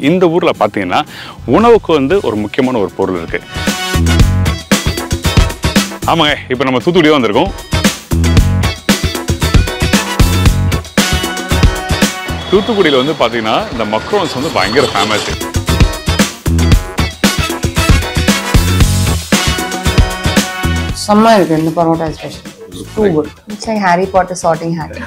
இந்த ஊரில் பார்த்தீங்கன்னா உணவுக்கு வந்து ஒரு முக்கியமான ஒரு பொருள் இருக்கு ஆமாங்க இப்போ நம்ம தூத்துக்குடி தான் வந்திருக்கோம் தூத்துக்குடியில் வந்து பார்த்தீங்கன்னா இந்த மக்ரோன்ஸ் வந்து பயங்கர ஃபேமஸ் செம்ம இருக்கு இந்த parotta special too good it's like Harry Potter sorting hat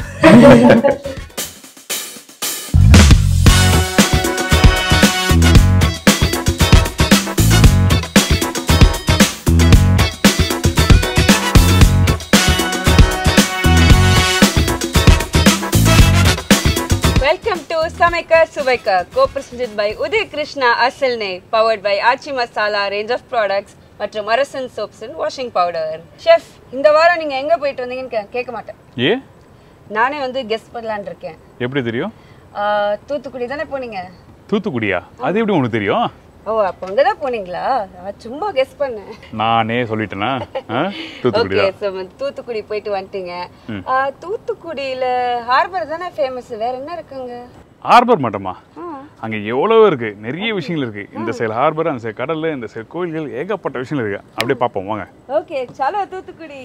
welcome to Samaikka Suvaikka co presented by Udaya Krishna அசல் நெய் powered by Aachi Masala range of products மற்றும் Arasan soaps and washing powder chef இந்த வாரம் நீங்க எங்க போயிட்டு வந்தீங்கன்னு கே- கேட்க மாட்டேன் ஏ நானே வந்து கெஸ் பண்ணலான்னு இருக்கேன் எப்படி தெரியும் ஆஹ், தூத்துக்குடி தானே போனீங்க தூத்துக்குடியா அது எப்படி உனக்கு தெரியும் ஓ அப்போ அங்கே தான் போனீங்களா நான் சும்மா கெஸ் பண்ணேன் நானே சொல்லிட்டேனா ஆ? தூத்துக்குடி ஓகே தான் ஸோ தூத்துக்குடி போயிட்டு வந்துட்டீங்க ஆஹ், தூத்துக்குடியில ஹார்பர் தானே ஃபேமஸ் வேற என்ன இருக்குங்க ஹார்பர் மட்டுமா ஆ. அங்க எவ்வளவு இருக்கு நிறைய விஷயங்கள் இருக்கு இந்த சைடு ஹார்பர் அந்த சைடு கடல் இந்த சைடு கோயில்கள் ஏகப்பட்ட விஷயங்கள் இருக்கு அப்படியே பார்ப்போம் வாங்க ஓகே சலோ தூத்துக்குடி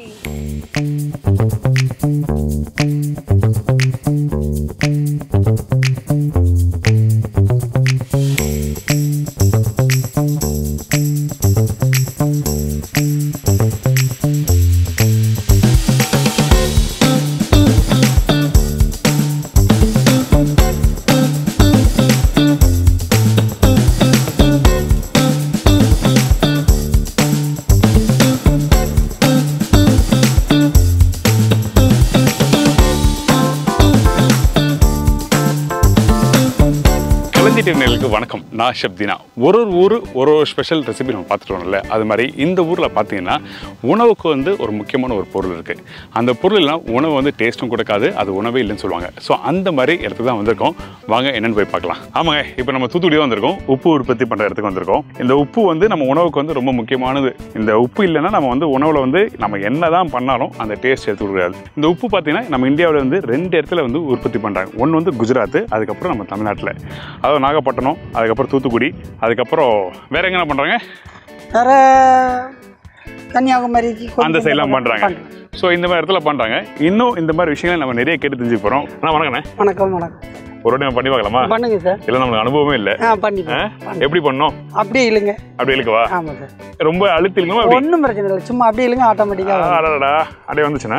கிளஞ்சி நேர்களுக்கு வணக்கம் நான் ஷப்தினா ஒரு ஒரு ஊர் ஒரு ஒரு ஸ்பெஷல் ரெசிபி நம்ம பார்த்துட்டு வரோம்ல அது மாதிரி இந்த ஊரில் பார்த்தீங்கன்னா உணவுக்கு வந்து ஒரு முக்கியமான ஒரு பொருள் இருக்குது அந்த பொருள் எல்லாம் உணவு வந்து டேஸ்ட்டும் கொடுக்காது அது உணவே இல்லைன்னு சொல்லுவாங்க ஸோ அந்த மாதிரி இடத்துக்கு தான் வந்திருக்கோம் வாங்க என்னென்னு போய் பார்க்கலாம் ஆமாங்க இப்போ நம்ம தூத்துக்குடி தான் வந்திருக்கோம் உப்பு உற்பத்தி பண்ணுற இடத்துக்கு வந்திருக்கோம் இந்த உப்பு வந்து நம்ம உணவுக்கு வந்து ரொம்ப முக்கியமானது இந்த உப்பு இல்லைன்னா நம்ம வந்து உணவில் வந்து நம்ம என்ன தான் பண்ணாலும் அந்த டேஸ்ட் எடுத்து கொடுக்காது இந்த உப்பு பார்த்தீங்கன்னா நம்ம இந்தியாவில் வந்து ரெண்டு இடத்துல வந்து உற்பத்தி பண்ணுறாங்க ஒன்று வந்து குஜராத் அதுக்கப்புறம் நம்ம தமிழ்நாட்டில் அதாவது நாகப்பட்டினம் அதுக்கப்புறம் தூத்துக்குடி அதுக்கப்புறம் வேற எங்கே பண்ணுறாங்க வேற கன்னியாகுமரிக்கு கொஞ்சம் அந்த சைட்லாம் பண்ணுறாங்க ஸோ இந்த மாதிரி இடத்துல பண்ணுறாங்க இன்னும் இந்த மாதிரி விஷயங்களை நம்ம நிறைய கேட்டு தெரிஞ்சுக்க போகிறோம் ஆனால் வணக்கண்ணே வணக்கம் வணக்கம் ஒரு வாட்டி நம்ம பண்ணி பார்க்கலாமா பண்ணுங்க சார் இல்லை நம்மளுக்கு அனுபவமே இல்லை ஆ பண்ணி ஆ? எப்படி பண்ணோம் அப்படியே இல்லைங்க அப்படி இழுக்கவா ஆமாம் சார் ரொம்ப அழுத்தி இழுக்கமா அப்படி ஒன்றும் பிரச்சனை இல்லை சும்மா அப்படியே இல்லைங்க ஆட்டோமேட்டிக்காக ஆ, அடடடா அப்படியே வந்துச்சுண்ணா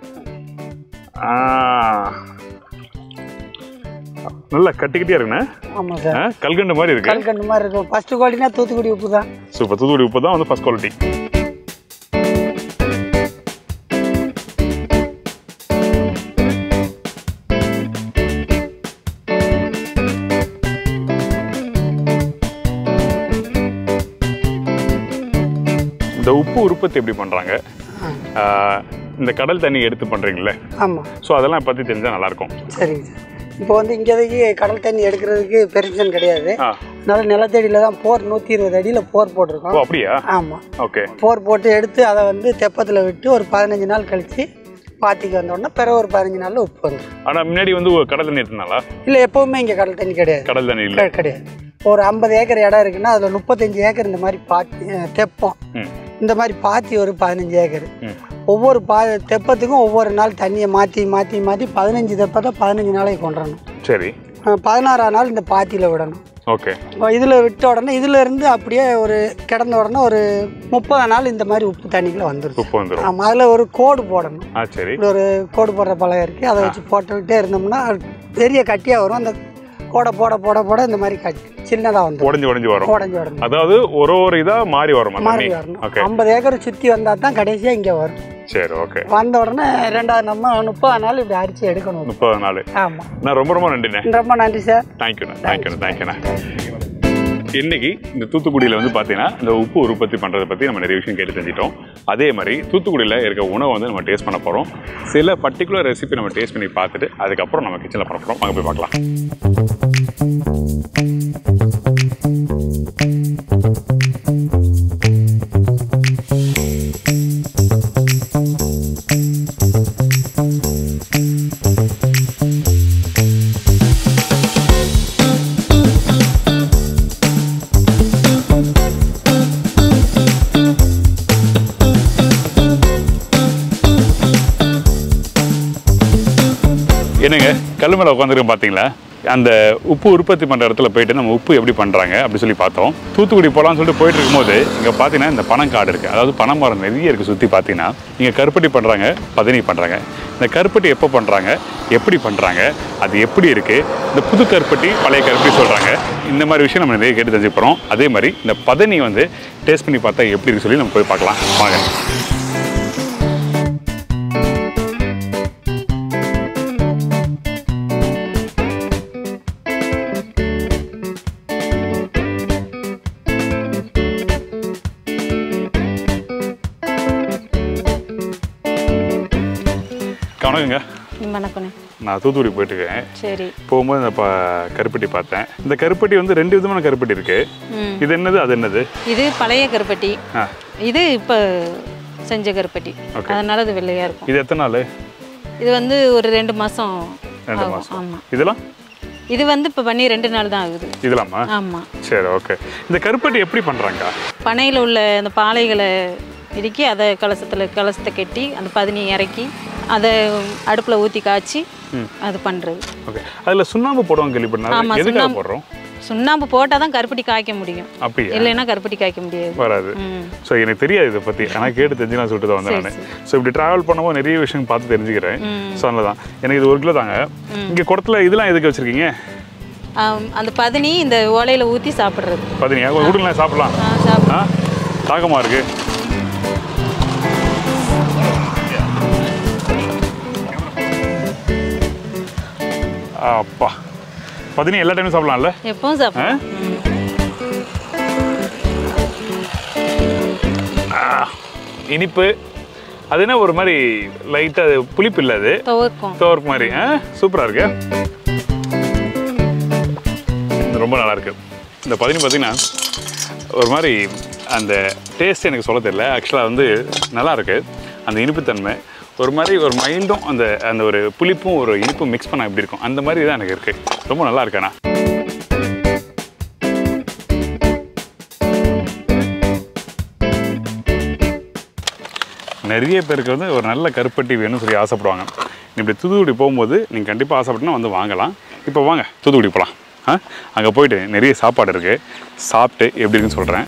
ஆ. நல்லா கட்டிக்கிட்டே இருக்குண்ணே ஆமாம் சார் ஆ, கல்கண்டு மாதிரி இருக்கு கல்கண்டு மாதிரி இருக்கும் ஃபர்ஸ்ட் குவாலிட்டினா தூத்துக்குடி உப்பு தான் சூப்பர் தூத்துக்குடி உப்பு தான் வந்து ஃபர்ஸ்ட் குவாலிட்டி இந்த உப்பு உற்பத்தி எப்படி பண்றாங்க ஆ, இந்த கடல் தண்ணி எடுத்து பண்றீங்களே ஆமாம் ஸோ அதெல்லாம் பத்தி தெரிஞ்சா நல்லா இருக்கும் சரிங்க சார் இப்போ வந்து இங்கேதைக்கு கடல் தண்ணி எடுக்கிறதுக்கு பெர்மிஷன் கிடையாது ஆ அதனால நிலத்தடியில் தான் போர் நூற்றி இருபது அடியில் போர் ஓ போட்டிருக்கோம் அப்படியா ஆமாம் ஓகே போர் போட்டு எடுத்து அதை வந்து தெப்பத்தில் விட்டு ஒரு பதினஞ்சு நாள் கழித்து பாத்திக்கு வந்த உடனே பிறகு ஒரு பதினஞ்சு நாளில் உப்பு வந்துடும் ஆனா முன்னாடி வந்து ஒரு கடல் தண்ணி எடுத்தனால இல்லை எப்போவுமே இங்கே கடல் தண்ணி கிடையாது கடல் தண்ணி இல்லை கிடை- கிடையாது ஒரு ஐம்பது ஏக்கர் இடம் இருக்குன்னா அதில் முப்பத்தஞ்சு ஏக்கர் இந்த மாதிரி பாத்தி அஹ் தெப்பம் ம் இந்த மாதிரி பாத்தி ஒரு பதினஞ்சு ஏக்கர் ம் ஒவ்வொரு பா தெப்பத்துக்கும் ஒவ்வொரு நாள் தண்ணியை மாற்றி மாற்றி மாற்றி பதினஞ்சு தெப்பத்தை பதினஞ்சு நாளைக்கு கொண்டுறணும் சரி பதினாறாம் நாள் இந்த பாத்தியில் விடணும் ஓகே இதில் விட்ட உடனே இதுல இருந்து அப்படியே ஒரு கிடந்த உடனே ஒரு முப்பது நாள் இந்த மாதிரி உப்பு தண்ணிக்குள்ள வந்துடும் உப்பு வந்துடும் ஆமாம் அதில் ஒரு கோடு போடணும் ஆ சரி இப்படி ஒரு கோடு போடுற பலகை இருக்குது அதை வச்சு போட்டுக்கிட்டே இருந்தோம்னா அது பெரிய கட்டியாக வரும் அந்த கோடை போட போட போட இந்த மாதிரி கட்டி சின்னதாக வந்துடும் உடஞ்சி உடஞ்சி வரும் உடஞ்சி வரணும் அதாவது ஒரு ஒரு இதா மாறி வரும் அந்த மாறி தண்ணி வரணும் ஓகே ஐம்பது ஏக்கர் சுற்றி வந்தால் தான் கடைசியாக இங்கே வரும் சரி ஓகே வந்த உடனே ரெண்டாவது நம்ம முப்பது நாள் இப்படி அரிச்சு எடுக்கணும் முப்பது நாள் ஆமாம் நான் ரொம்ப ரொம்ப நன்றிண்ணே ரொம்ப நன்றி சார் தேங்க்யூண்ணே தேங்க்யூண்ணே தேங்க்யூண்ணே இன்னைக்கு இந்த தூத்துக்குடியில் வந்து பார்த்தீங்கன்னா இந்த உப்பு உற்பத்தி பண்ணுறதை பற்றி நம்ம நிறைய விஷயம் கேட்டு தெரிஞ்சிட்டோம் அதே மாதிரி தூத்துக்குடியில் இருக்க உணவை வந்து நம்ம டேஸ்ட் பண்ண போகிறோம் சில பர்டிகுலர் ரெசிபி நம்ம டேஸ்ட் பண்ணி பார்த்துட்டு அதுக்கப்புறம் நம்ம கிச்சனில் பண்ண போகிறோம் அங்கே போய் பார்க்கலாம் என்னங்க கல் மேலே உட்காந்துருக்கோம் பார்த்தீங்களா அந்த உப்பு உற்பத்தி பண்ணுற இடத்துல போயிட்டு நம்ம உப்பு எப்படி பண்ணுறாங்க அப்படி சொல்லி பார்த்தோம் தூத்துக்குடி போகலான்னு சொல்லிட்டு போயிட்டு இருக்கும்போது இங்கே பார்த்தீங்கன்னா இந்த பனங்காடு இருக்குது அதாவது பனை மரம் நிறைய இருக்குது சுற்றி பார்த்தீங்கன்னா இங்கே கருப்பட்டி பண்ணுறாங்க பதனி பண்ணுறாங்க இந்த கருப்பட்டி எப்போ பண்ணுறாங்க எப்படி பண்ணுறாங்க அது எப்படி இருக்குது இந்த புது கருப்பட்டி பழைய கருப்பட்டி சொல்கிறாங்க இந்த மாதிரி விஷயம் நம்ம நிறைய கேட்டு தெரிஞ்சுக்க போகிறோம் அதே மாதிரி இந்த பதனி வந்து டேஸ்ட் பண்ணி பார்த்தா எப்படி இருக்கு சொல்லி நம்ம போய் பார்க்கலாம் வாங்க வணக்கங்க வணக்கண்ணே நான் தூத்துக்குடி போயிட்டு இருக்கேன் சரி போகும்போது இந்த ப கருப்பட்டி பார்த்தேன் இந்த கருப்பட்டி வந்து ரெண்டு விதமான கருப்பட்டி இருக்கு ம். இது என்னது அது என்னது இது பழைய கருப்பட்டி ஆ இது இப்போ செஞ்ச கருப்பட்டி அதனால அது வெள்ளையாக இருக்கும் இது எத்தனை நாள் இது வந்து ஒரு ரெண்டு மாதம் ரெண்டு மாதம் ஆமாம் இதெல்லாம் இது வந்து இப்போ பண்ணி ரெண்டு நாள் தான் ஆகுது இதெல்லாமா ஆமாம் சரி ஓகே இந்த கருப்பட்டி எப்படி பண்ணுறாங்க பனையில் உள்ள அந்த பாலைகளை இறுக்கி அதை கலசத்தில் கலசத்தை கட்டி அந்த பதினி இறக்கி அதை அடுப்பில் ஊற்றி காய்ச்சி அது பண்ணுறது ஓகே அதில் சுண்ணாம்பு போடுவாங்க கேள்விப்பட்டேன் ஆமா, எதுக்காக சுண்ணாம்பு. போடுறோம் சுண்ணாம்பு போட்டால் தான் கருப்பட்டி காய்க்க முடியும் அப்படியா இல்லைன்னா கருப்பட்டி காய்க்க முடியாது வராது ம் ஸோ எனக்கு தெரியாது இதை பற்றி ஆனால் கேட்டு தெரிஞ்சு நான் சொல்லிட்டு தான் வந்தேன் நான் ஸோ இப்படி ட்ராவல் பண்ணும்போது நிறைய விஷயம் பார்த்து தெரிஞ்சுக்கிறேன் ஸோ அதனால தான் எனக்கு இது ஒரு கிலோ தாங்க இங்கே குடத்துல இதெல்லாம் எதுக்கு வச்சுருக்கீங்க ஆம், அந்த பதினி இந்த ஓலையில் ஊற்றி சாப்பிட்றது பார்த்தீங்க விடுங்களேன் சாப்பிடலாம் ஆ சாப்பிட் ஆ தாகமாக இருக்கு ஆ, அப்பா பதினி எல்லா டைமும் சாப்பிடலாம்ல எப்பவும் சாப்பிடலாம் ம். இனிப்பு அது என்ன ஒரு மாதிரி லைட்டாக புளிப்பு இல்லை அது துவர்க்கும் தோர்க்கு மாதிரி ஆ சூப்பராக இருக்கு இது ரொம்ப நல்லா இருக்கு இந்த பதினி பார்த்தீங்கன்னா ஒரு மாதிரி அந்த டேஸ்ட் எனக்கு சொல்ல தெரியல ஆக்சுவலாக வந்து நல்லா இருக்கு அந்த இனிப்புத்தன்மை ஒரு மாதிரி ஒரு மைல்டும் அந்த அந்த ஒரு புளிப்பும் ஒரு இனிப்பும் மிக்ஸ் பண்ண எப்படி இருக்கும் அந்த மாதிரி தான் எனக்கு இருக்கு ரொம்ப நல்லா இருக்கு ஆனால் நிறைய பேருக்கு வந்து ஒரு நல்ல கருப்பட்டி வேணும்னு சொல்லி ஆசைப்படுவாங்க இப்படி தூத்துக்குடி போகும்போது நீங்கள் கண்டிப்பாக ஆசைப்பட்டுனா வந்து வாங்கலாம் இப்போ வாங்க தூத்துக்குடி போகலாம் ஆ அங்கே போயிட்டு நிறைய சாப்பாடு இருக்குது சாப்பிட்டு எப்படி இருக்குன்னு சொல்கிறேன்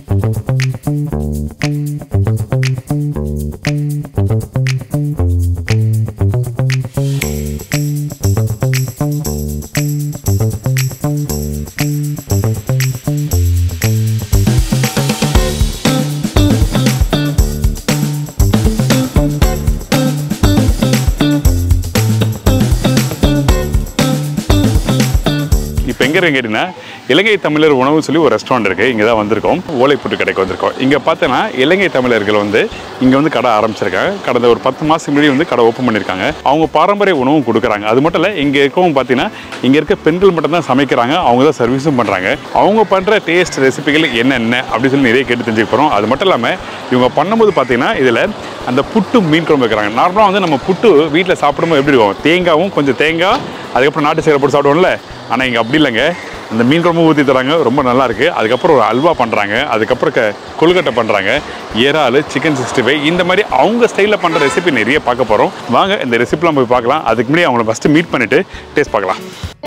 இப்போ எங்கே இருக்கு கேட்டிங்கன்னா இலங்கை தமிழர் உணவு சொல்லி ஒரு ரெஸ்டாரண்ட் இருக்குது இங்கே தான் வந்திருக்கோம் ஓலைப்புட்டு கடைக்கு வந்திருக்கோம் இங்கே பார்த்தோன்னா இலங்கை தமிழர்கள் வந்து இங்கே வந்து கடை ஆரம்பிச்சிருக்காங்க கடந்த ஒரு பத்து மாதத்துக்கு முன்னாடி வந்து கடை ஓப்பன் பண்ணியிருக்காங்க அவங்க பாரம்பரிய உணவும் கொடுக்குறாங்க அது மட்டும் இல்லை இங்கே இருக்கவும் பார்த்தீங்கன்னா இங்கே இருக்க பெண்கள் மட்டும்தான் சமைக்கிறாங்க அவங்க தான் சர்வீஸும் பண்ணுறாங்க அவங்க பண்ணுற டேஸ்ட் ரெசிபிகள் என்னென்ன அப்படின்னு சொல்லி நிறைய கேட்டு தெரிஞ்சுக்க போகிறோம் அது மட்டும் இல்லாமல் இவங்க பண்ணும்போது பார்த்தீங்கன்னா இதில் அந்த புட்டு மீன் குழம்பு வைக்கிறாங்க நார்மலாக வந்து நம்ம புட்டு வீட்டில் சாப்பிடும்போது எப்படி இருக்கும் தேங்காவும் கொஞ்சம் தேங்காய் அதுக்கப்புறம் நாட்டு சீரை போட்டு சாப்பிடுவோம்ல ஆனால் இங்கே அப்படி இல்லைங்க அந்த மீன் குழம்பு ஊற்றி தராங்க ரொம்ப நல்லா இருக்கு அதுக்கப்புறம் ஒரு அல்வா பண்ணுறாங்க அதுக்கப்புறம் க கொழுக்கட்டை பண்ணுறாங்க இறால் சிக்கன் சிக்ஸ்டி ஃபைவ் இந்த மாதிரி அவங்க ஸ்டைலில் பண்ணுற ரெசிபி நிறைய பார்க்க போகிறோம் வாங்க இந்த ரெசிபிலாம் போய் பார்க்கலாம் அதுக்கு முன்னாடி அவங்கள ஃபஸ்ட்டு மீட் பண்ணிவிட்டு டேஸ்ட் பார்க்கலாம்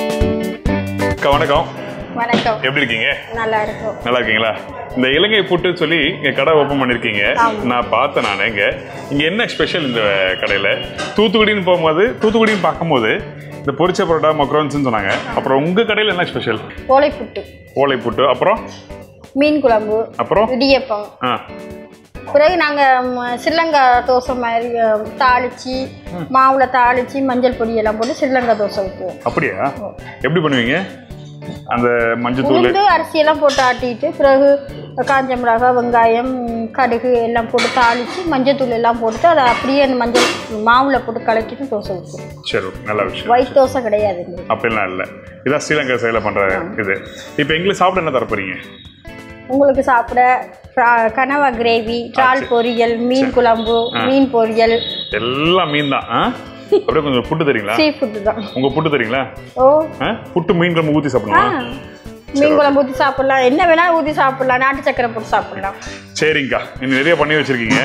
அக்கா வணக்கம் வணக்கம் எப்படி இருக்கீங்க நல்லா இருக்கும் நல்லா இருக்கீங்களா இந்த இலங்கை புட்டு சொல்லி இங்க கடை ஓப்பன் பண்ணிருக்கீங்க நான் பார்த்தேன் நான் இங்க இங்க என்ன ஸ்பெஷல் இந்த கடையில தூத்துக்குடின்னு போகும்போது தூத்துக்குடின்னு பார்க்கும்போது இந்த பொரிச்ச பரோட்டா மக்ரோன்ஸ்னு சொன்னாங்க அப்புறம் உங்க கடையில என்ன ஸ்பெஷல் ஓலை புட்டு ஓலை புட்டு அப்புறம் மீன் குழம்பு அப்புறம் இடியப்பம் ஆ பிறகு நாங்கள் ஸ்ரீலங்கா தோசை மாதிரி அஹ், தாளிச்சு மாவில் தாளிச்சு மஞ்சள் பொடி எல்லாம் போட்டு ஸ்ரீலங்கா தோசை வைக்குவோம் அப்படியா எப்படி பண்ணுவீங்க அந்த மஞ்சத்தூள் உளுந்து அரிசியெல்லாம் போட்டு ஆட்டிட்டு பிறகு காஞ்ச மிளகாய் வெங்காயம் கடுகு எல்லாம் போட்டு தாளிச்சு மஞ்சத்தூள் எல்லாம் போட்டு அதை அப்படியே அந்த மஞ்சள் மாவில் போட்டு கலக்கிட்டு தோசை வைக்குவோம் சரி நல்ல விஷயம் ஒயிட் தோசை கிடையாது எங்களுக்கு. அப்படிலாம் இல்லை இதான் ஸ்ரீலங்கா சைடில் பண்ற இது இப்போ எங்களுக்கு சாப்பிட என்ன தரப்போறீங்க உங்களுக்கு சாப்பிட ஃப்ரா- கனவா கிரேவி இறால் பொரியல் மீன் குழம்பு மீன் பொரியல் எல்லாம் மீன் தான் ஆ அப்படியே கொஞ்சம் புட்டு தரீங்களா சீ ஃபுட்டு தான் உங்க புட்டு தரீங்களா ஓ ஆ? புட்டு மீன் குழம்பு ஊற்றி சாப்பிடணுமா மீன் குழம்பு ஊற்றி சாப்பிடலாம் என்ன வேணாலும் ஊற்றி சாப்பிடலாம் நாட்டு சக்கரை போட்டு சாப்பிடலாம் சரிங்கக்கா இன்னும் நிறைய பண்ணி வச்சிருக்கீங்க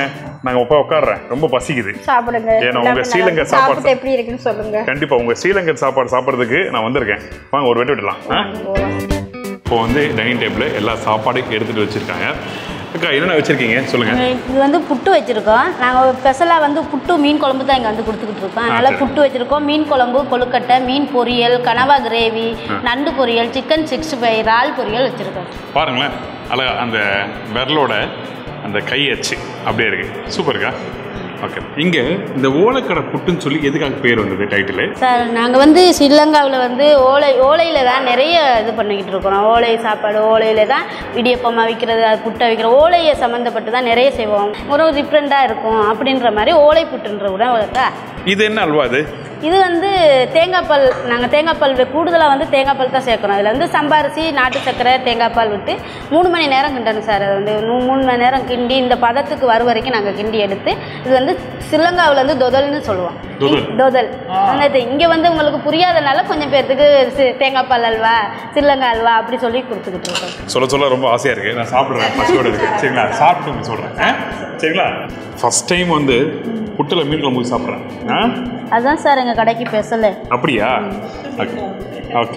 நாங்க உட்கா உட்காடுறேன் ரொம்ப பசிக்குது சாப்பிடுங்க ஏன்னா உங்க எல்லாமே ஸ்ரீலங்கா நல்லா சாப்பாடு சாப்பிட்டு எப்படி இருக்குன்னு சொல்லுங்க கண்டிப்பா உங்க ஸ்ரீலங்கன் சாப்பாடு சாப்பிட்றதுக்கு நான் வந்திருக்கேன் வாங்க ஒரு வெட்டு விடலாம் ஆ? இப்போ வந்து டைனிங் டேபிள் எல்லா சாப்பாடும் எடுத்துட்டு வச்சிருக்காங்க அக்கா என்னென்ன வச்சிருக்கீங்க சொல்லுங்க இது வந்து புட்டு வச்சுருக்கோம் நாங்கள் ஸ்பெஷலாக வந்து புட்டு மீன் குழம்பு தான் இங்கே வந்து கொடுத்துக்கிட்டு இருக்கோம் அதனால் சரி. புட்டு வச்சுருக்கோம் மீன் குழம்பு கொழுக்கட்டை மீன் பொரியல் கனவா கிரேவி நண்டு பொரியல் சிக்கன் சிக்ஸ்டி ஃபைவ் இறால் பொரியல் வச்சுருக்கோம் பாருங்களேன் அழகா அந்த விரலோட அந்த கை அச்சு அப்படியே இருக்கு சூப்பர்க்கா ஓகே இங்க இந்த ஓலக்கடை புட்டுன்னு சொல்லி எதுக்காக பேர் வந்தது டைட்டில் சார் நாங்கள் வந்து ஸ்ரீலங்காவில் வந்து ஓலை ஓலையில் தான் நிறைய இது பண்ணிக்கிட்டு இருக்கிறோம் ஓலை சாப்பாடு ஓலையில் தான் இடியப்பமாக விற்கிறது அது புட்டை விற்கிறோம் ஓலையை சம்மந்தப்பட்டு தான் நிறைய செய்வோம் ஒரு டிஃப்ரெண்ட்டாக இருக்கும் அப்படின்ற மாதிரி ஓலை புட்டுன்ற கூட இருக்கா இது என்ன அல்வா அது இது வந்து தேங்காய் பால் நாங்கள் தேங்காய் பால் கூடுதலாக வந்து தேங்காய் பால் தான் சேர்க்குறோம் இதில் வந்து சம்பாரிசி நாட்டு சர்க்கரை தேங்காய் பால் விட்டு மூணு மணி நேரம் கிண்டணும் சார் அது வந்து மூ- மூணு மணி நேரம் கிண்டி இந்த பதத்துக்கு வரும் வரைக்கும் நாங்கள் கிண்டி எடுத்து இது வந்து ஸ்ரீலங்காவில் வந்து தொதல்னு சொல்லுவோம் தொதல். தொதல் அந்த இங்கே வந்து உங்களுக்கு புரியாதனால கொஞ்சம் பேர்த்துக்கு சி- தேங்காய் பால் அல்வா ஸ்ரீலங்கா அல்வா அப்படி சொல்லி கொடுத்துக்கிட்டு இருக்கோம் சொல்ல சொல்ல ரொம்ப ஆசையா இருக்கு நான் சாப்பிடுறேன் பசியோட இருக்கு சரிங்களா சாப்பிட்டு உங்களுக்கு சொல்றேன் ஆ? சரிங்களா ஃபர்ஸ்ட் டைம் வந்து புட்டுல மீன் குழம்பு சாப்பிட்றேன் ஆ அதுதான் சார் எங்கள் கடைக்கு பேசலை அப்படியா ஓகே ஓகே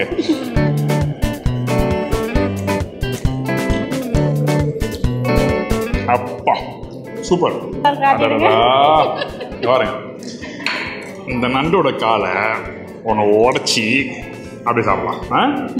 அப்பா சூப்பர் அடடடா. இங்க பாருங்க இந்த நண்டோட காலை உன்னை உடச்சி அப்படி சாப்பிடலாம் ஆ?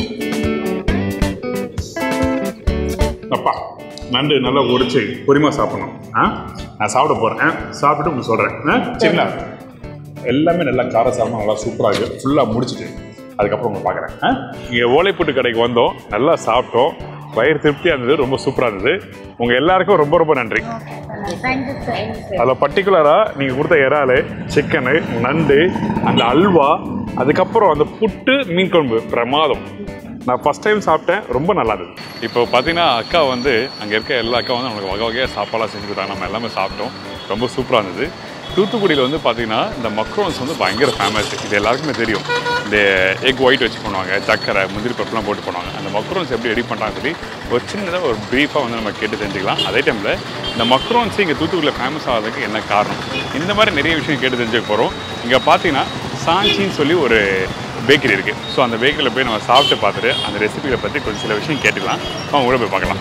அப்பா நண்டு நல்லா உடைச்சு பொறுமையாக சாப்பிடணும் ஆ நான் சாப்பிட போகிறேன் சாப்பிட்டு உங்களுக்கு சொல்கிறேன் சரிங்களா எல்லாமே நல்லா காரசாரமாக நல்லா சூப்பராக இருக்குது ஃபுல்லாக முடிச்சிட்டு அதுக்கப்புறம் உங்களை பார்க்குறேன் ஆ இங்கே ஓலைப்புட்டு கடைக்கு வந்தோம் நல்லா சாப்பிட்டோம் வயிறு திருப்தியாக இருந்தது ரொம்ப சூப்பராக இருந்தது உங்கள் எல்லாருக்கும் ரொம்ப ரொம்ப நன்றி அதில் பர்டிகுலராக நீங்கள் கொடுத்த இறால் சிக்கனு நண்டு அந்த அல்வா அதுக்கப்புறம் அந்த புட்டு மீன் குழம்பு பிரமாதம் நான் ஃபஸ்ட் டைம் சாப்பிட்டேன் ரொம்ப நல்லா இருந்தது இப்போ பார்த்தீங்கன்னா அக்கா வந்து அங்கே இருக்க எல்லா அக்கா வந்து நம்மளுக்கு வகை வகையாக சாப்பாடாக செஞ்சு கொடுத்தாங்க நம்ம எல்லாமே சாப்பிட்டோம் ரொம்ப சூப்பராக இருந்தது தூத்துக்குடியில் வந்து பார்த்தீங்கன்னா இந்த மக்ரோன்ஸ் வந்து பயங்கர ஃபேமஸ் இது எல்லாருக்குமே தெரியும் இந்த எக் ஒயிட் வச்சு பண்ணுவாங்க சக்கரை முந்திரி பருப்புலாம் போட்டு பண்ணுவாங்க அந்த மக்ரோன்ஸ் எப்படி ரெடி பண்ணுறாங்கன்னு சொல்லி ஒரு சின்னதாக ஒரு ப்ரீஃபாக வந்து நம்ம கேட்டு தெரிஞ்சுக்கலாம் அதே டைமில் இந்த மக்ரோன்ஸ் இங்கே தூத்துக்குடியில் ஃபேமஸ் ஆகிறதுக்கு என்ன காரணம் இந்த மாதிரி நிறைய விஷயம் கேட்டு தெரிஞ்சுக்க போகிறோம் இங்கே பார்த்தீங்கன்னா சாஞ்சின்னு சொல்லி ஒரு பேக்கரி இருக்குது ஸோ அந்த பேக்கரியில் போய் நம்ம சாப்பிட்டு பார்த்துட்டு அந்த ரெசிபிகளை பற்றி கொஞ்சம் சில விஷயம் கேட்டுக்கலாம் அவங்க கூட போய் பார்க்கலாம்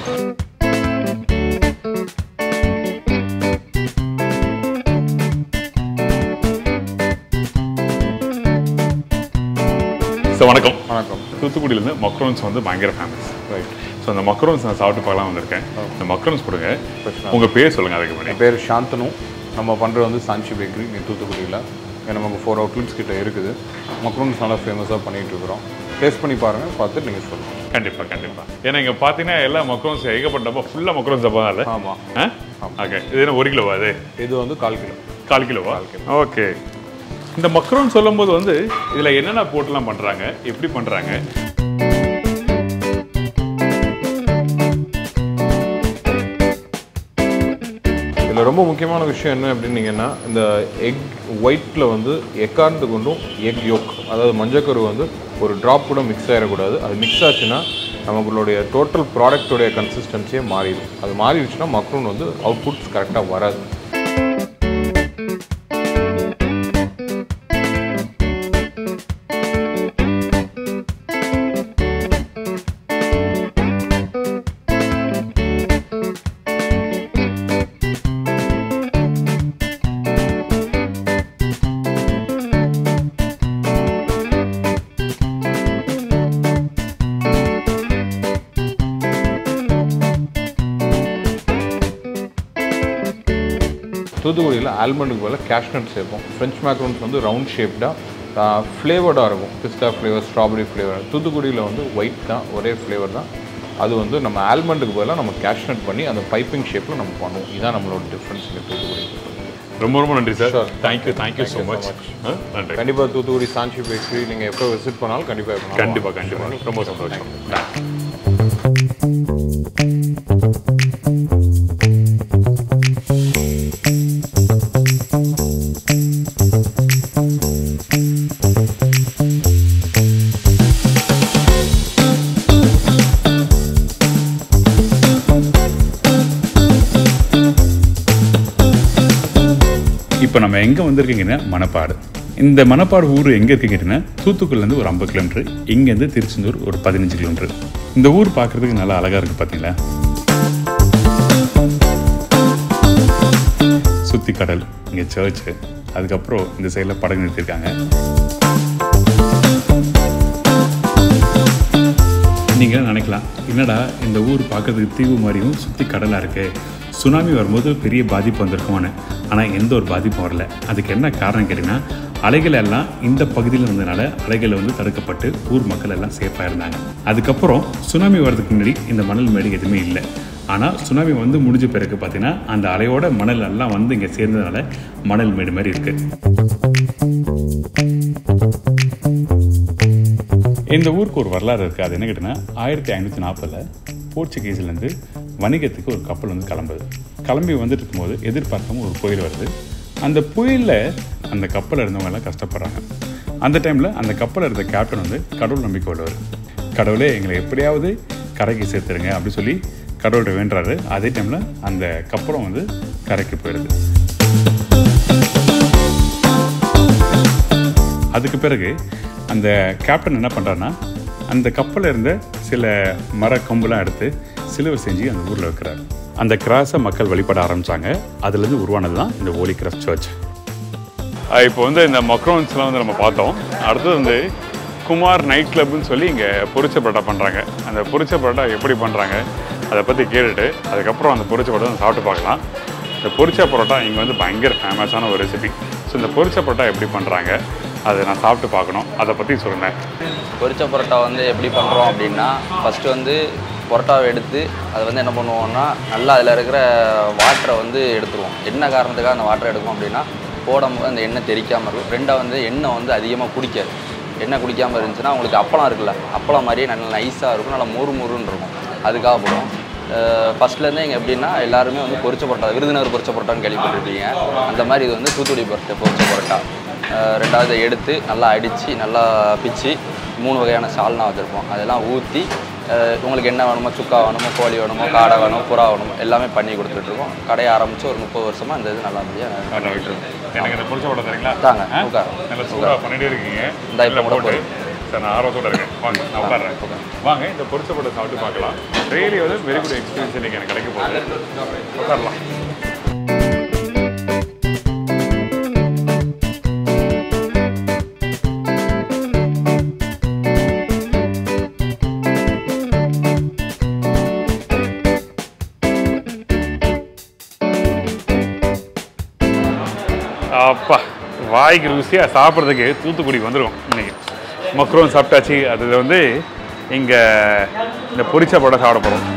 ஸோ வணக்கம் வணக்கம் தூத்துக்குடியிலேருந்து மக்ரோன்ஸ் வந்து பயங்கர ஃபேமஸ் ரைட் ஸோ அந்த மக்ரோன்ஸ் நான் சாப்பிட்டு பார்க்கலாம் வந்திருக்கேன் இந்த மக்ரோன்ஸ் கொடுங்க உங்கள் பேர் சொல்லுங்கள் அதுக்கு முன்னாடி என் பேர் சாந்தனு நம்ம பண்ணுறது வந்து சாஞ்சி பேக்கரி இங்கே தூத்துக்குடியில் இங்கே நமக்கு ஃபோர் அவுட்லெட்ஸ் கிட்ட இருக்குது மக்ரூன்ஸ் நல்லா ஃபேமஸாக பண்ணிகிட்டு இருக்கிறோம் டேஸ்ட் பண்ணி பாருங்கள் பார்த்துட்டு நீங்கள் சொல்லுங்கள் கண்டிப்பாக கண்டிப்பாக ஏன்னா இங்கே பார்த்தீங்கன்னா எல்லா மக்ரோன்ஸ் ஏகப்பட்டப்போ ஃபுல்லாக மக்ரோன்ஸ் அப்போ இல்லை ஆமாம் ஓகே இது என்ன ஒரு கிலோவா அது இது வந்து கால் கிலோ கால் கிலோவா ஓகே இந்த மக்ரோன் சொல்லும்போது வந்து இதில் என்னென்ன போட்டுலாம் பண்ணுறாங்க எப்படி பண்ணுறாங்க இதில் ரொம்ப முக்கியமான விஷயம் என்ன அப்படின்னீங்கன்னா இந்த எக் ஒயிட்டில் வந்து எக்காரணத்து கொண்டும் எக் யோக் அதாவது மஞ்சக்கரு வந்து ஒரு ட்ராப் கூட மிக்ஸ் ஆகிடக்கூடாது அது மிக்ஸ் ஆச்சுன்னா நம்மளுடைய டோட்டல் ப்ராடக்டோடைய கன்சிஸ்டன்சியே மாறிடும் அது மாறிடுச்சுன்னா மக்ரூன் வந்து அவுட்புட்ஸ் கரெக்டாக வராது தூத்துக்குடியில் ஆல்மண்டுக்கு பதிலாக கேஷ்நட் சேர்ப்போம் ஃப்ரெஞ்ச் மேக்ரோன்ஸ் வந்து ரவுண்ட் ஷேப்டாக ஃப்ளேவர்டாக இருக்கும் பிஸ்தா ஃப்ளேவர் ஸ்ட்ராபெரி ஃப்ளேவர் தூத்துக்குடியில் வந்து ஒயிட் தான் ஒரே ஃப்ளேவர் தான் அது வந்து நம்ம ஆல்மண்டுக்கு பதிலாக நம்ம கேஷ்நட் பண்ணி அந்த பைப்பிங் ஷேப்பில் நம்ம பண்ணுவோம் இதுதான் நம்மளோட டிஃப்ரென்ஸ் இங்கே தூத்துக்குடி ரொம்ப ரொம்ப நன்றி sir Sure. Thank you thank you so Thank you so much much. நன்றி கண்டிப்பாக தூத்துக்குடி சாஞ்சி பேக்கரி நீங்கள் எப்போ விசிட் பண்ணாலும் கண்டிப்பாக கண்டிப்பாக கண்டிப்பாக ரொம்ப சந்தோஷம் இப்போ நம்ம எங்கே வந்திருக்கீங்கன்னா மணப்பாடு இந்த மணப்பாடு ஊர் எங்கே இருக்கு கேட்டிங்கன்னா தூத்துக்குடிலேருந்து ஒரு ஐம்பது கிலோமீட்டர் இங்கேருந்து திருச்செந்தூர் ஒரு பதினஞ்சு கிலோமீட்டர் இந்த ஊர் பார்க்குறதுக்கு நல்லா அழகாக இருக்குது பார்த்தீங்களா சுற்றி கடல் இங்கே சர்ச்சு அதுக்கப்புறம் இந்த சைடில் படகு நிறுத்திருக்காங்க நீங்கள் நினைக்கலாம் என்னடா இந்த ஊர் பார்க்கறதுக்கு தீவு மாதிரியும் சுற்றி கடலாக இருக்கு சுனாமி வரும்போது பெரிய பாதிப்பு வந்திருக்குமான்னு ஆனால் எந்த ஒரு பாதிப்பும் வரல அதுக்கு என்ன காரணம் கேட்டிங்கன்னா அலைகள் எல்லாம் இந்த பகுதியில் இருந்ததுனால அலைகள் வந்து தடுக்கப்பட்டு ஊர் மக்கள் எல்லாம் சேஃபாக இருந்தாங்க அதுக்கப்புறம் சுனாமி வர்றதுக்கு முன்னாடி இந்த மணல் மேடு எதுவுமே இல்லை ஆனால் சுனாமி வந்து முடிஞ்ச பிறகு பார்த்தீங்கன்னா அந்த அலையோட மணல் எல்லாம் வந்து இங்கே சேர்ந்ததுனால மணல் மேடு மாதிரி இருக்குது இந்த ஊருக்கு ஒரு வரலாறு இருக்குது அது என்ன கேட்டிங்கன்னா ஆயிரத்தி ஐநூற்றி நாற்பதில் போர்ச்சுகீஸ்லேருந்து வணிகத்துக்கு ஒரு கப்பல் வந்து கிளம்புது கிளம்பி வந்துட்டு இருக்கும்போது எதிர்பார்க்காம ஒரு புயல் வருது அந்த புயலில் அந்த கப்பலில் இருந்தவங்க எல்லாம் கஷ்டப்படுறாங்க அந்த டைமில் அந்த கப்பலில் இருந்த கேப்டன் வந்து கடவுள் நம்பிக்கை உள்ளவர் கடவுளே எங்களை எப்படியாவது கரைக்கு சேர்த்துருங்க அப்படி சொல்லி கடவுள்கிட்ட வேண்டுறாரு அதே டைமில் அந்த கப்பலும் வந்து கரைக்கு போயிடுது அதுக்கு பிறகு அந்த கேப்டன் என்ன பண்ணுறாருன்னா அந்த கப்பலில் இருந்த சில மர கொம்புலாம் எடுத்து சிலுவை செஞ்சு அந்த ஊரில் வைக்கிறார் அந்த கிராஸை மக்கள் வழிபட ஆரம்பித்தாங்க அதுலேருந்து உருவானது தான் இந்த ஓலி கிராஸ் சர்ச் இப்போ வந்து இந்த மக்ரோன்ஸ்லாம் வந்து நம்ம பார்த்தோம் அடுத்தது வந்து குமார் நைட் கிளப்னு சொல்லி இங்கே பொரிச்ச பரோட்டா பண்ணுறாங்க அந்த பொரிச்ச பரோட்டா எப்படி பண்ணுறாங்க அதை பற்றி கேட்டுட்டு அதுக்கப்புறம் அந்த பொரிச்ச பரோட்டா வந்து சாப்பிட்டு பார்க்கலாம் இந்த பொரிச்ச பரோட்டா இங்கே வந்து பயங்கர ஃபேமஸான ஒரு ரெசிபி ஸோ இந்த பொரிச்ச பரோட்டா எப்படி பண்ணுறாங்க அதை நான் சாப்பிட்டு பார்க்கணும் அதை பற்றி சொல்லுங்கள் பொரிச்ச பரோட்டா வந்து எப்படி பண்ணுறோம் அப்படின்னா ஃபஸ்ட்டு வந்து பரோட்டாவை எடுத்து அதை வந்து என்ன பண்ணுவோம்னா நல்லா அதில் இருக்கிற வாட்டரை வந்து எடுத்துருவோம் என்ன காரணத்துக்காக அந்த வாட்டரை எடுக்கும் அப்படின்னா போடும்போது அந்த எண்ணெய் தெறிக்காமல் இருக்கும் ரெண்டாவது வந்து எண்ணெய் வந்து அதிகமாக குடிக்காது எண்ணெய் குடிக்காமல் இருந்துச்சுன்னா உங்களுக்கு அப்பளம் இருக்குல்ல அப்பளம் மாதிரியே நல்லா நைஸாக இருக்கும் நல்லா மொறு மொறுன்னு இருக்கும் அதுக்காக போடுவோம் ஃபஸ்ட்லேருந்தே இங்கே எப்படின்னா எல்லாருமே வந்து பொரிச்ச பரோட்டா விருதுநகர் பொரிச்ச பரோட்டான்னு கேள்விப்பட்டிருப்பீங்க அந்த மாதிரி இது வந்து தூத்துக்குடி பொரிச்ச பொரிச்ச பரோட்டா அஹ் ரெண்டாவது இதை எடுத்து நல்லா அடித்து நல்லா பிச்சு மூணு வகையான சால்னா வச்சுருப்போம் அதெல்லாம் ஊற்றி உங்களுக்கு என்ன வேணுமோ சுக்கா வேணுமோ கோழி வேணுமோ காடை வேணுமோ புறா வேணுமோ எல்லாமே பண்ணி கொடுத்துட்ருக்கோம் கடையை ஆரம்பித்து ஒரு முப்பது வருஷமாக இந்த இது நல்லபடியாக பண்ணிக்கிட்டு இருக்கோம் எனக்கு இந்த பொரிச்ச பரோட்டா தரீங்களா தாங்க ஆ? உட்கார் நல்லா சூடாக பண்ணிட்டே இருக்கீங்க இந்தா இப்ப நல்லா கூட போட்டு போதும். சார் நான் ஆர்வத்தோட இருக்கேன் வாங்க நான் உட்காடுறேன் வாங்க இந்த பொரிச்ச பரோட்டா சாப்பிட்டு பார்க்கலாம் ரியலி வந்து வெரி குட் எக்ஸ்பீரியன்ஸ் இன்னைக்கு எனக்கு கிடைக்க போகுது உட்காரலாம் அப்பா வாய்க்கு ருசியாக சாப்பிட்றதுக்கு தூத்துக்குடி வந்துடும் இன்னைக்கு மக்ரோன் சாப்பிட்டாச்சு அதில் வந்து இங்கே இந்த பொரிச்ச படம் சாப்பிட போகிறோம்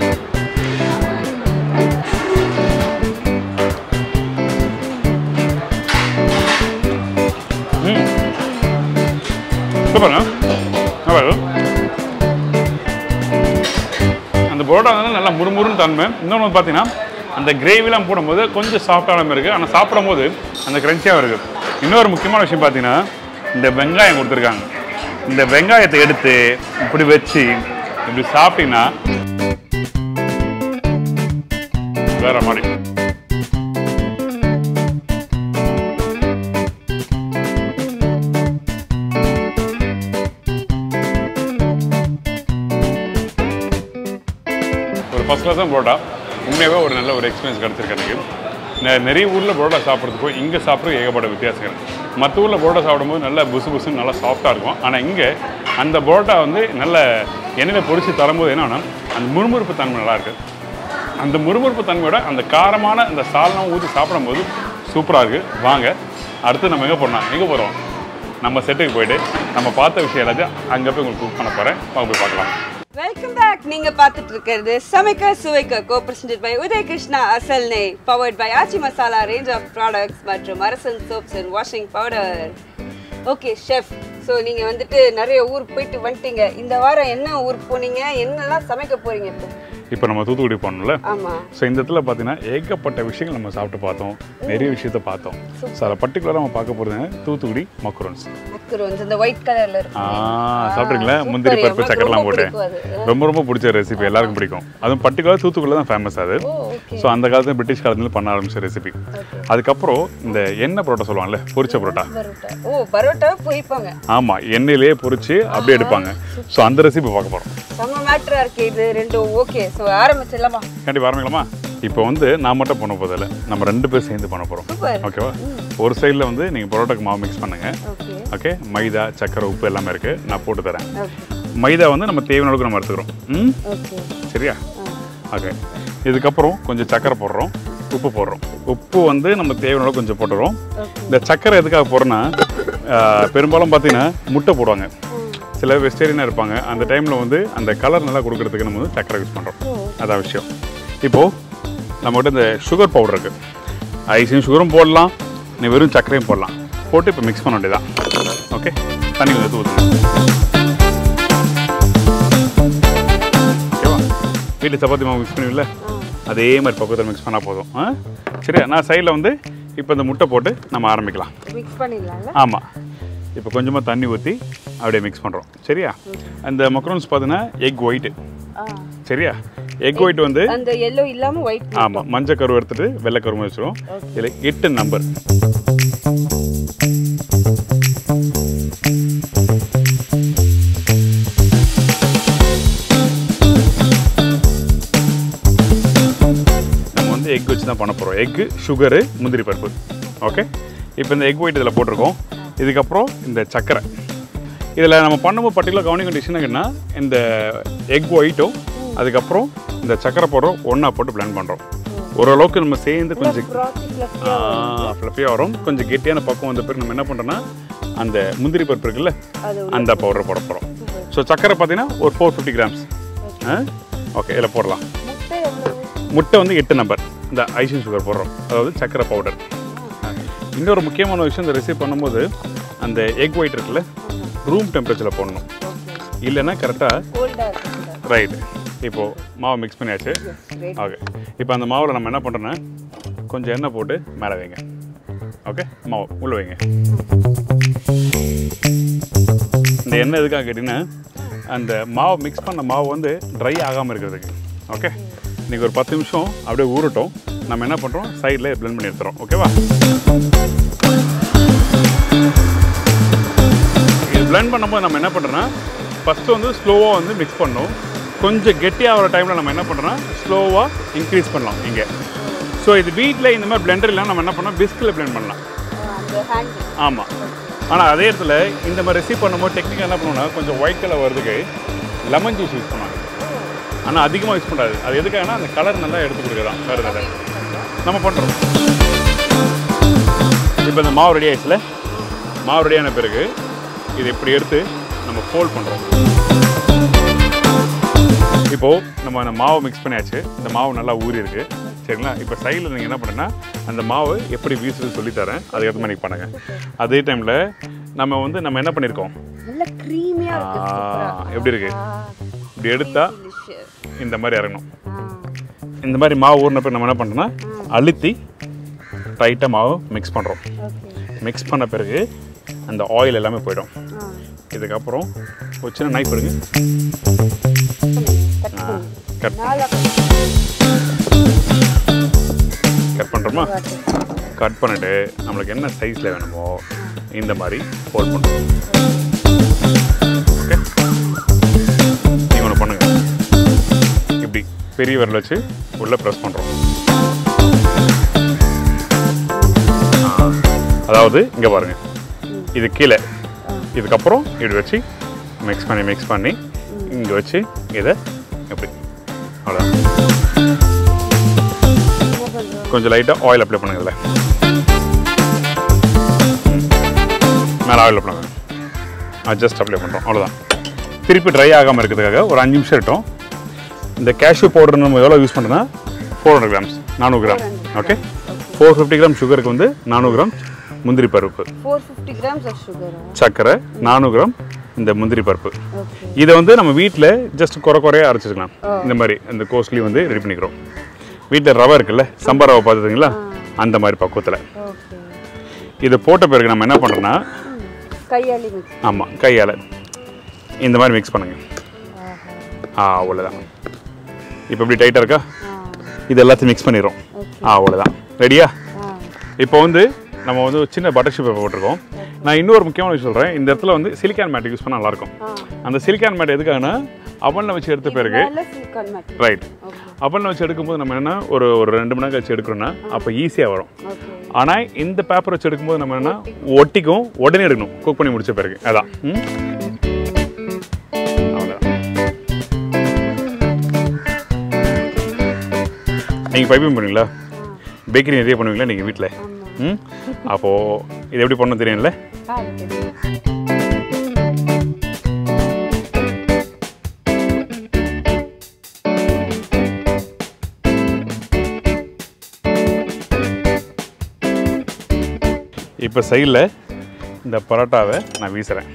ம் சூப்பருங்க நல்லா இருக்கு. அந்த பரோட்டா வந்து நல்லா முறுமுறுன்னு தன்மை இன்னொன்று பார்த்தீங்கன்னா அந்த கிரேவிலாம் போடும்போது கொஞ்சம் சாஃப்டான மாதிரி இருக்குது ஆனால் சாப்பிடும்போது அந்த கிரன்ச்சியாக இருக்குது இன்னொரு முக்கியமான விஷயம் பார்த்தீங்கன்னா இந்த வெங்காயம் கொடுத்துருக்காங்க இந்த வெங்காயத்தை எடுத்து இப்படி வச்சு இப்படி சாப்பிட்டீங்கன்னா வேற மாதிரி ஒரு ஃபஸ்ட் கிளாஸ் தான் பரோட்டா உண்மையாகவே ஒரு நல்ல ஒரு எக்ஸ்பீரியன்ஸ் கிடச்சிருக்கு எனக்கு நெ- நிறைய ஊரில் பரோட்டா சாப்பிட்றதுக்கும் இங்கே சாப்பிட்றது ஏகப்பட்ட வித்தியாசங்கள் மற்ற ஊரில் பரோட்டா சாப்பிடும்போது நல்லா புசு புசுன்னு நல்லா சாஃப்டாக இருக்கும் ஆனால் இங்கே அந்த பரோட்டா வந்து நல்ல எண்ணெயில் பொரிச்சு தரும்போது என்னன்னா அந்த முறுமுறுப்பு தன்மை நல்லா இருக்கு அந்த முறுமுறுப்பு தன்மையோட அந்த காரமான அந்த சால்னம் ஊற்றி சாப்பிடும்போது சூப்பராக இருக்குது வாங்க அடுத்து நம்ம எங்கே போகிறோம் எங்கே போகிறோம் நம்ம செட்டுக்கு போயிட்டு நம்ம பார்த்த விஷயம் எல்லாத்தையும் அங்கே போய் உங்களுக்கு குக் பண்ண போகிறேன் வாங்க போய் பார்க்கலாம் வெல்கம் பேக் நீங்க பார்த்துட்டு இருக்கிறது Samaikka Suvaikka co presented by Udaya Krishna அசல் நெய் powered by Aachi Masala range of products மற்றும் Arasan soaps and washing powder okay chef so நீங்க வந்துட்டு நிறைய ஊர் போயிட்டு வந்துட்டீங்க இந்த வாரம் என்ன ஊர் போனீங்க என்னெல்லாம் சமைக்க போறீங்க இப்போ இப்போ நம்ம தூத்துக்குடி போனோம்ல ஆமா ஸோ இந்த இடத்துல பார்த்தீங்கன்னா ஏகப்பட்ட விஷயங்கள் நம்ம சாப்பிட்டு பார்த்தோம் நிறைய விஷயத்த பார்த்தோம் ஸோ அதை பர்டிகுலராக நம்ம பார்க்க போகிறது தூத்துக்குடி மக்ரோன்ஸ் மஞ்சக்கரு இந்த ஒயிட் கலர்ல இருக்கு ஆ சாப்பிட்றீங்களா முந்திரி super, பருப்பு எனக்கு சக்கரெல்லாம் ரொம்ப போட்டு பிடிக்கும் அது. ரொம்ப ரொம்ப பிடிச்ச ரெசிபி எல்லாருக்கும் பிடிக்கும் அதுவும் பர்டிகுலர் தூத்துக்குள்ள தான் ஃபேமஸ் அது ஸோ அந்த காலத்துல பிரிட்டிஷ் காலத்துல பண்ண ஆரம்பிச்ச ரெசிபி அதுக்கப்புறம் இந்த எண்ணெய் பரோட்டா சொல்லுவாங்கல்ல பொரிச்ச பரோட்டா பரோட்டா ஓ பரோட்டா பொரிப்பாங்க ஆமா எண்ணெயிலேயே பொரிச்சு அப்படியே எடுப்பாங்க ஸோ அந்த ரெசிபி பார்க்க போறோம் செம்ம மேட்ரா இருக்கு இது ரெண்டும் ஓகே ஸோ ஆரம்பிச்சிடலாமா கண்டிப்பாக ஆரம்பிக்கலாமா இப்போ வந்து நான் மட்டும் பண்ண போதில்ல நம்ம ரெண்டு பேர் சேர்ந்து பண்ண போகிறோம் சூப்பர் ஓகேவா ஒரு சைடில் வந்து நீங்கள் பரோட்டாக்கு மாவு மிக்ஸ் பண்ணுங்க ஓகே ஓகே மைதா சக்கரை உப்பு எல்லாமே இருக்குது நான் போட்டு தரேன் ஓகே மைதா வந்து நம்ம தேவையான அளவுக்கு நம்ம எடுத்துக்கிறோம் ம் ஓகே சரியா ஓகே இதுக்கப்புறம் கொஞ்சம் சக்கரை போடுறோம் உப்பு போடுறோம் உப்பு வந்து நம்ம தேவையான அளவுக்கு கொஞ்சம் போட்டுறோம் இந்த சக்கரை எதுக்காக போடுறோன்னா ஆஹ், பெரும்பாலும் பார்த்தீங்கன்னா முட்டை போடுவாங்க சில வெஜிடேரியனாக இருப்பாங்க அந்த டைமில் வந்து அந்த கலர் நல்லா கொடுக்கறதுக்கு நம்ம வந்து சக்கரை யூஸ் பண்ணுறோம் அதான் விஷயம் இப்போது நம்மகிட்ட இந்த சுகர் பவுடர் இருக்குது ஐஸையும் சுகரும் போடலாம் நீ வெறும் சர்க்கரையும் போடலாம் போட்டு இப்போ மிக்ஸ் பண்ண வேண்டியதான் ஓகே தண்ணி கொஞ்சம் ஊற்றுங்க ஓகேவா வீட்டில் சப்பாத்தி மாவு மிக்ஸ் பண்ணுவீங்கள அதே மாதிரி பக்கத்தில் மிக்ஸ் பண்ணால் போதும் ஆ சரியா நான் சைடில் வந்து இப்போ இந்த முட்டை போட்டு நம்ம ஆரம்பிக்கலாம் மிக்ஸ் பண்ணிடலாம்ல ஆமாம் இப்போ கொஞ்சமாக தண்ணி ஊற்றி அப்படியே மிக்ஸ் பண்ணுறோம் சரியா அந்த மக்ரோன்ஸ் பார்த்தீங்கன்னா எக் ஒயிட்டு ஆ சரியா எக் ஒயிட் வந்து அந்த எல்லோ இல்லாம ஒயிட் ஆமாம் மஞ்சள் கரு எடுத்துட்டு வெள்ளை கருமை வச்சிரும் இதில் எட்டு நம்பர் நம்ம வந்து எக் வச்சு தான் பண்ண போகிறோம் எக்கு சுகரு முந்திரி பருப்பு ஓகே இப்போ இந்த எக் ஒயிட் இதில் போட்டிருக்கோம் இதுக்கப்புறம் இந்த சர்க்கரை இதில் நம்ம பண்ணும்போது பர்டிகுலர் கவனிக்க வேண்டிய விஷயம் என்னன்னா இந்த எக் ஒயிட்டும் அதுக்கப்புறம் இந்த சக்கரை பவுடரும் ஒன்றா போட்டு blend பண்ணுறோம் ஓரளவுக்கு நம்ம சேர்ந்து கொஞ்சம் ஃப்ளஃபியாக வரும் கொஞ்சம் கெட்டியான பக்கம் வந்த பிறகு நம்ம என்ன பண்ணுறோன்னா அந்த முந்திரி பருப்பு இருக்குல்ல அந்த பவுடர் போட போகிறோம் ஸோ சக்கரை பார்த்தீங்கன்னா ஒரு ஃபோர் ஃபிஃப்டி கிராம்ஸ் ஓகே இதில் போடலாம் முட்டை வந்து எட்டு நம்பர் இந்த ஐசிங் சுகர் போடுறோம் அதாவது சக்கரை பவுடர் இன்னொரு முக்கியமான விஷயம் இந்த ரெசிபி பண்ணும்போது அந்த எக் ஒயிட் இருக்குல்ல ரூம் டெம்பரேச்சரில் போடணும் இல்லைன்னா கரெக்டாக கோல்டா இருக்கு ரைட் இப்போது மாவை மிக்ஸ் பண்ணியாச்சு ஓகே இப்போ அந்த மாவில் நம்ம என்ன பண்ணுறோன்னா கொஞ்சம் எண்ணெய் போட்டு மேலே வைங்க ஓகே மாவு உள்ளே வைங்க இந்த எண்ணெய் எதுக்காக கேட்டிங்கன்னா அந்த மாவு மிக்ஸ் பண்ண மாவு வந்து ட்ரை ஆகாமல் இருக்கிறதுக்கு ஓகே இன்றைக்கி ஒரு பத்து நிமிஷம் அப்படியே ஊறட்டும் நம்ம என்ன பண்ணுறோம் சைடில் blend பண்ணி எடுத்துறோம் ஓகேவா இது blend பண்ணும்போது நம்ம என்ன பண்ணுறோன்னா ஃபஸ்ட்டு வந்து ஸ்லோவாக வந்து மிக்ஸ் பண்ணணும் கொஞ்சம் கெட்டியாகிற டைமில் நம்ம என்ன பண்ணுறோன்னா ஸ்லோவாக இன்க்ரீஸ் பண்ணலாம் இங்கே ஸோ இது வீட்டில் இந்த மாதிரி blender இல்லாமல் நம்ம என்ன பண்ணோம் பிஸ்கில் blend பண்ணலாம் அந்த ஹேண்ட் ஆமாம் ஆனால் அதே இடத்துல இந்த மாதிரி ரெசிவ் பண்ணும்போது டெக்னிக்காக என்ன பண்ணுவோம்னா கொஞ்சம் ஒயிட் கலர் வரதுக்கு லெமன் ஜூஸ் யூஸ் பண்ணுவாங்க ஆனால் அதிகமாக யூஸ் பண்ணாது அது எதுக்காகனா அந்த கலர் நல்லா எடுத்து கொடுக்குறதான் வேறு எதாவது நம்ம பண்ணுறோம் இப்போ இந்த மாவு ரெடி ஆயிடுச்சுல மாவு ரெடியான பிறகு இது இப்படி எடுத்து நம்ம ஃபோல்ட் பண்ணுறோம் இப்போது நம்ம அந்த மாவை மிக்ஸ் பண்ணியாச்சு இந்த மாவு நல்லா ஊறி இருக்கு சரிங்களா இப்போ சைடில் நீங்கள் என்ன பண்ணுன்னா அந்த மாவு எப்படி வீசுறது சொல்லித்தரேன் அதுக்கேற்ற மாதிரி பண்ணுங்க அதே டைமில் நம்ம வந்து நம்ம என்ன பண்ணியிருக்கோம் நல்ல க்ரீமியா இருக்கு ஆ, எப்படி இருக்கு இப்படி எடுத்தா Delicious. இந்த மாதிரி இறங்கணும் இந்த மாதிரி மாவு ஊறின பிறகு நம்ம என்ன பண்ணுறோம்னா அழுத்தி டைட்டாக மாவு மிக்ஸ் பண்ணுறோம் மிக்ஸ் பண்ண பிறகு அந்த ஆயில் எல்லாமே போயிடும் இதுக்கப்புறம் ஒரு சின்ன நைஃப் எடுங்க கட் கட் பண்ணுறோமா கட் பண்ணிட்டு நம்மளுக்கு என்ன சைஸில் வேணுமோ இந்த மாதிரி ஃபோல்ட் பண்ணுறோம் ஓகே நீங்கள் ஒன்று பண்ணுங்க இப்படி பெரிய விரல் வச்சு உள்ளே ப்ரெஸ் பண்ணுறோம் அதாவது இங்கே பாருங்க இது கீழே இதுக்கப்புறம் இப்படி வச்சு மிக்ஸ் பண்ணி மிக்ஸ் பண்ணி இங்கே வச்சு இதை இப்படி அவ்வளோதான் கொஞ்சம் லைட்டாக ஆயில் அப்ளை பண்ணுங்கல்ல மேலே ஆயில் அப்ளை பண்ணுங்க ஜஸ்ட் அப்ளை பண்ணுறோம் அவ்வளோதான் திருப்பி ட்ரை ஆகாமல் இருக்கிறதுக்காக ஒரு அஞ்சு நிமிஷம் இருக்கட்டும் இந்த கேஷ்யூ பவுடர் நம்ம எவ்வளோ யூஸ் பண்ணுறோன்னா ஃபோர் ஹண்ட்ரட் கிராம்ஸ் நானூறு gram okay four fifty gram சுகருக்கு வந்து நானூறு கிராம் முந்திரி பருப்பு four fifty grams of sugar சர்க்கரை நானூறு கிராம் இந்த முந்திரி பருப்பு இதை வந்து நம்ம வீட்டில் ஜஸ்ட் குறை குறைய அரைச்சிக்கலாம் இந்த மாதிரி இந்த கோஸ்ட்லி வந்து ரெடி பண்ணிக்கிறோம் வீட்டில் ரவை இருக்குல்ல சம்பா ரவை பார்த்துருங்களா அந்த மாதிரி பக்குவத்தில் ஓகே இதை போட்ட பிறகு நம்ம என்ன பண்ணுறோன்னா கையாளி மிக்ஸ் ஆமாம் கையால் இந்த மாதிரி மிக்ஸ் பண்ணுங்க ஆ அவ்வளோதான் இப்போ இப்படி டைட்டாக இருக்கா இது எல்லாத்தையும் மிக்ஸ் பண்ணிடுறோம் ஆ அவ்வளோதான் ரெடியா இப்போ வந்து நம்ம வந்து ஒரு சின்ன பட்டர் ஷீப் போட்டிருக்கோம் நான் இன்னொரு முக்கியமான விஷயம் சொல்கிறேன் இந்த இடத்துல வந்து சிலிக்கான் மேட் யூஸ் பண்ணால் நல்லாயிருக்கும் அந்த சிலிக்கான் மேட் எதுக்காகனா அவனில் வச்சு எடுத்த பிறகு நல்ல சிலிக்கான் மேட் ரைட் அவனில் வச்சு எடுக்கும்போது நம்ம என்ன ஒரு ஒரு ரெண்டு மணி நேரம் கழிச்சு எடுக்கிறோம்னா அப்போ ஈஸியாக வரும் ஓகே ஆனால் இந்த பேப்பர் வச்சு எடுக்கும்போது நம்ம என்ன ஒட்டிக்கும் உடனே எடுக்கணும் குக் பண்ணி முடிச்ச பிறகு அதான் ம்? அவ்வளவுதான். நீங்கள் பைப்பிங் பண்ணுவீங்களா பேக்கரி நிறைய பண்ணுவீங்களா நீங்கள் வீட்டில் ம் அப்போது இது எப்படி பண்ணணும் தெரியும்ல ஆ தெரியும் இப்போ சைடில் இந்த பரோட்டாவை நான் வீசுகிறேன்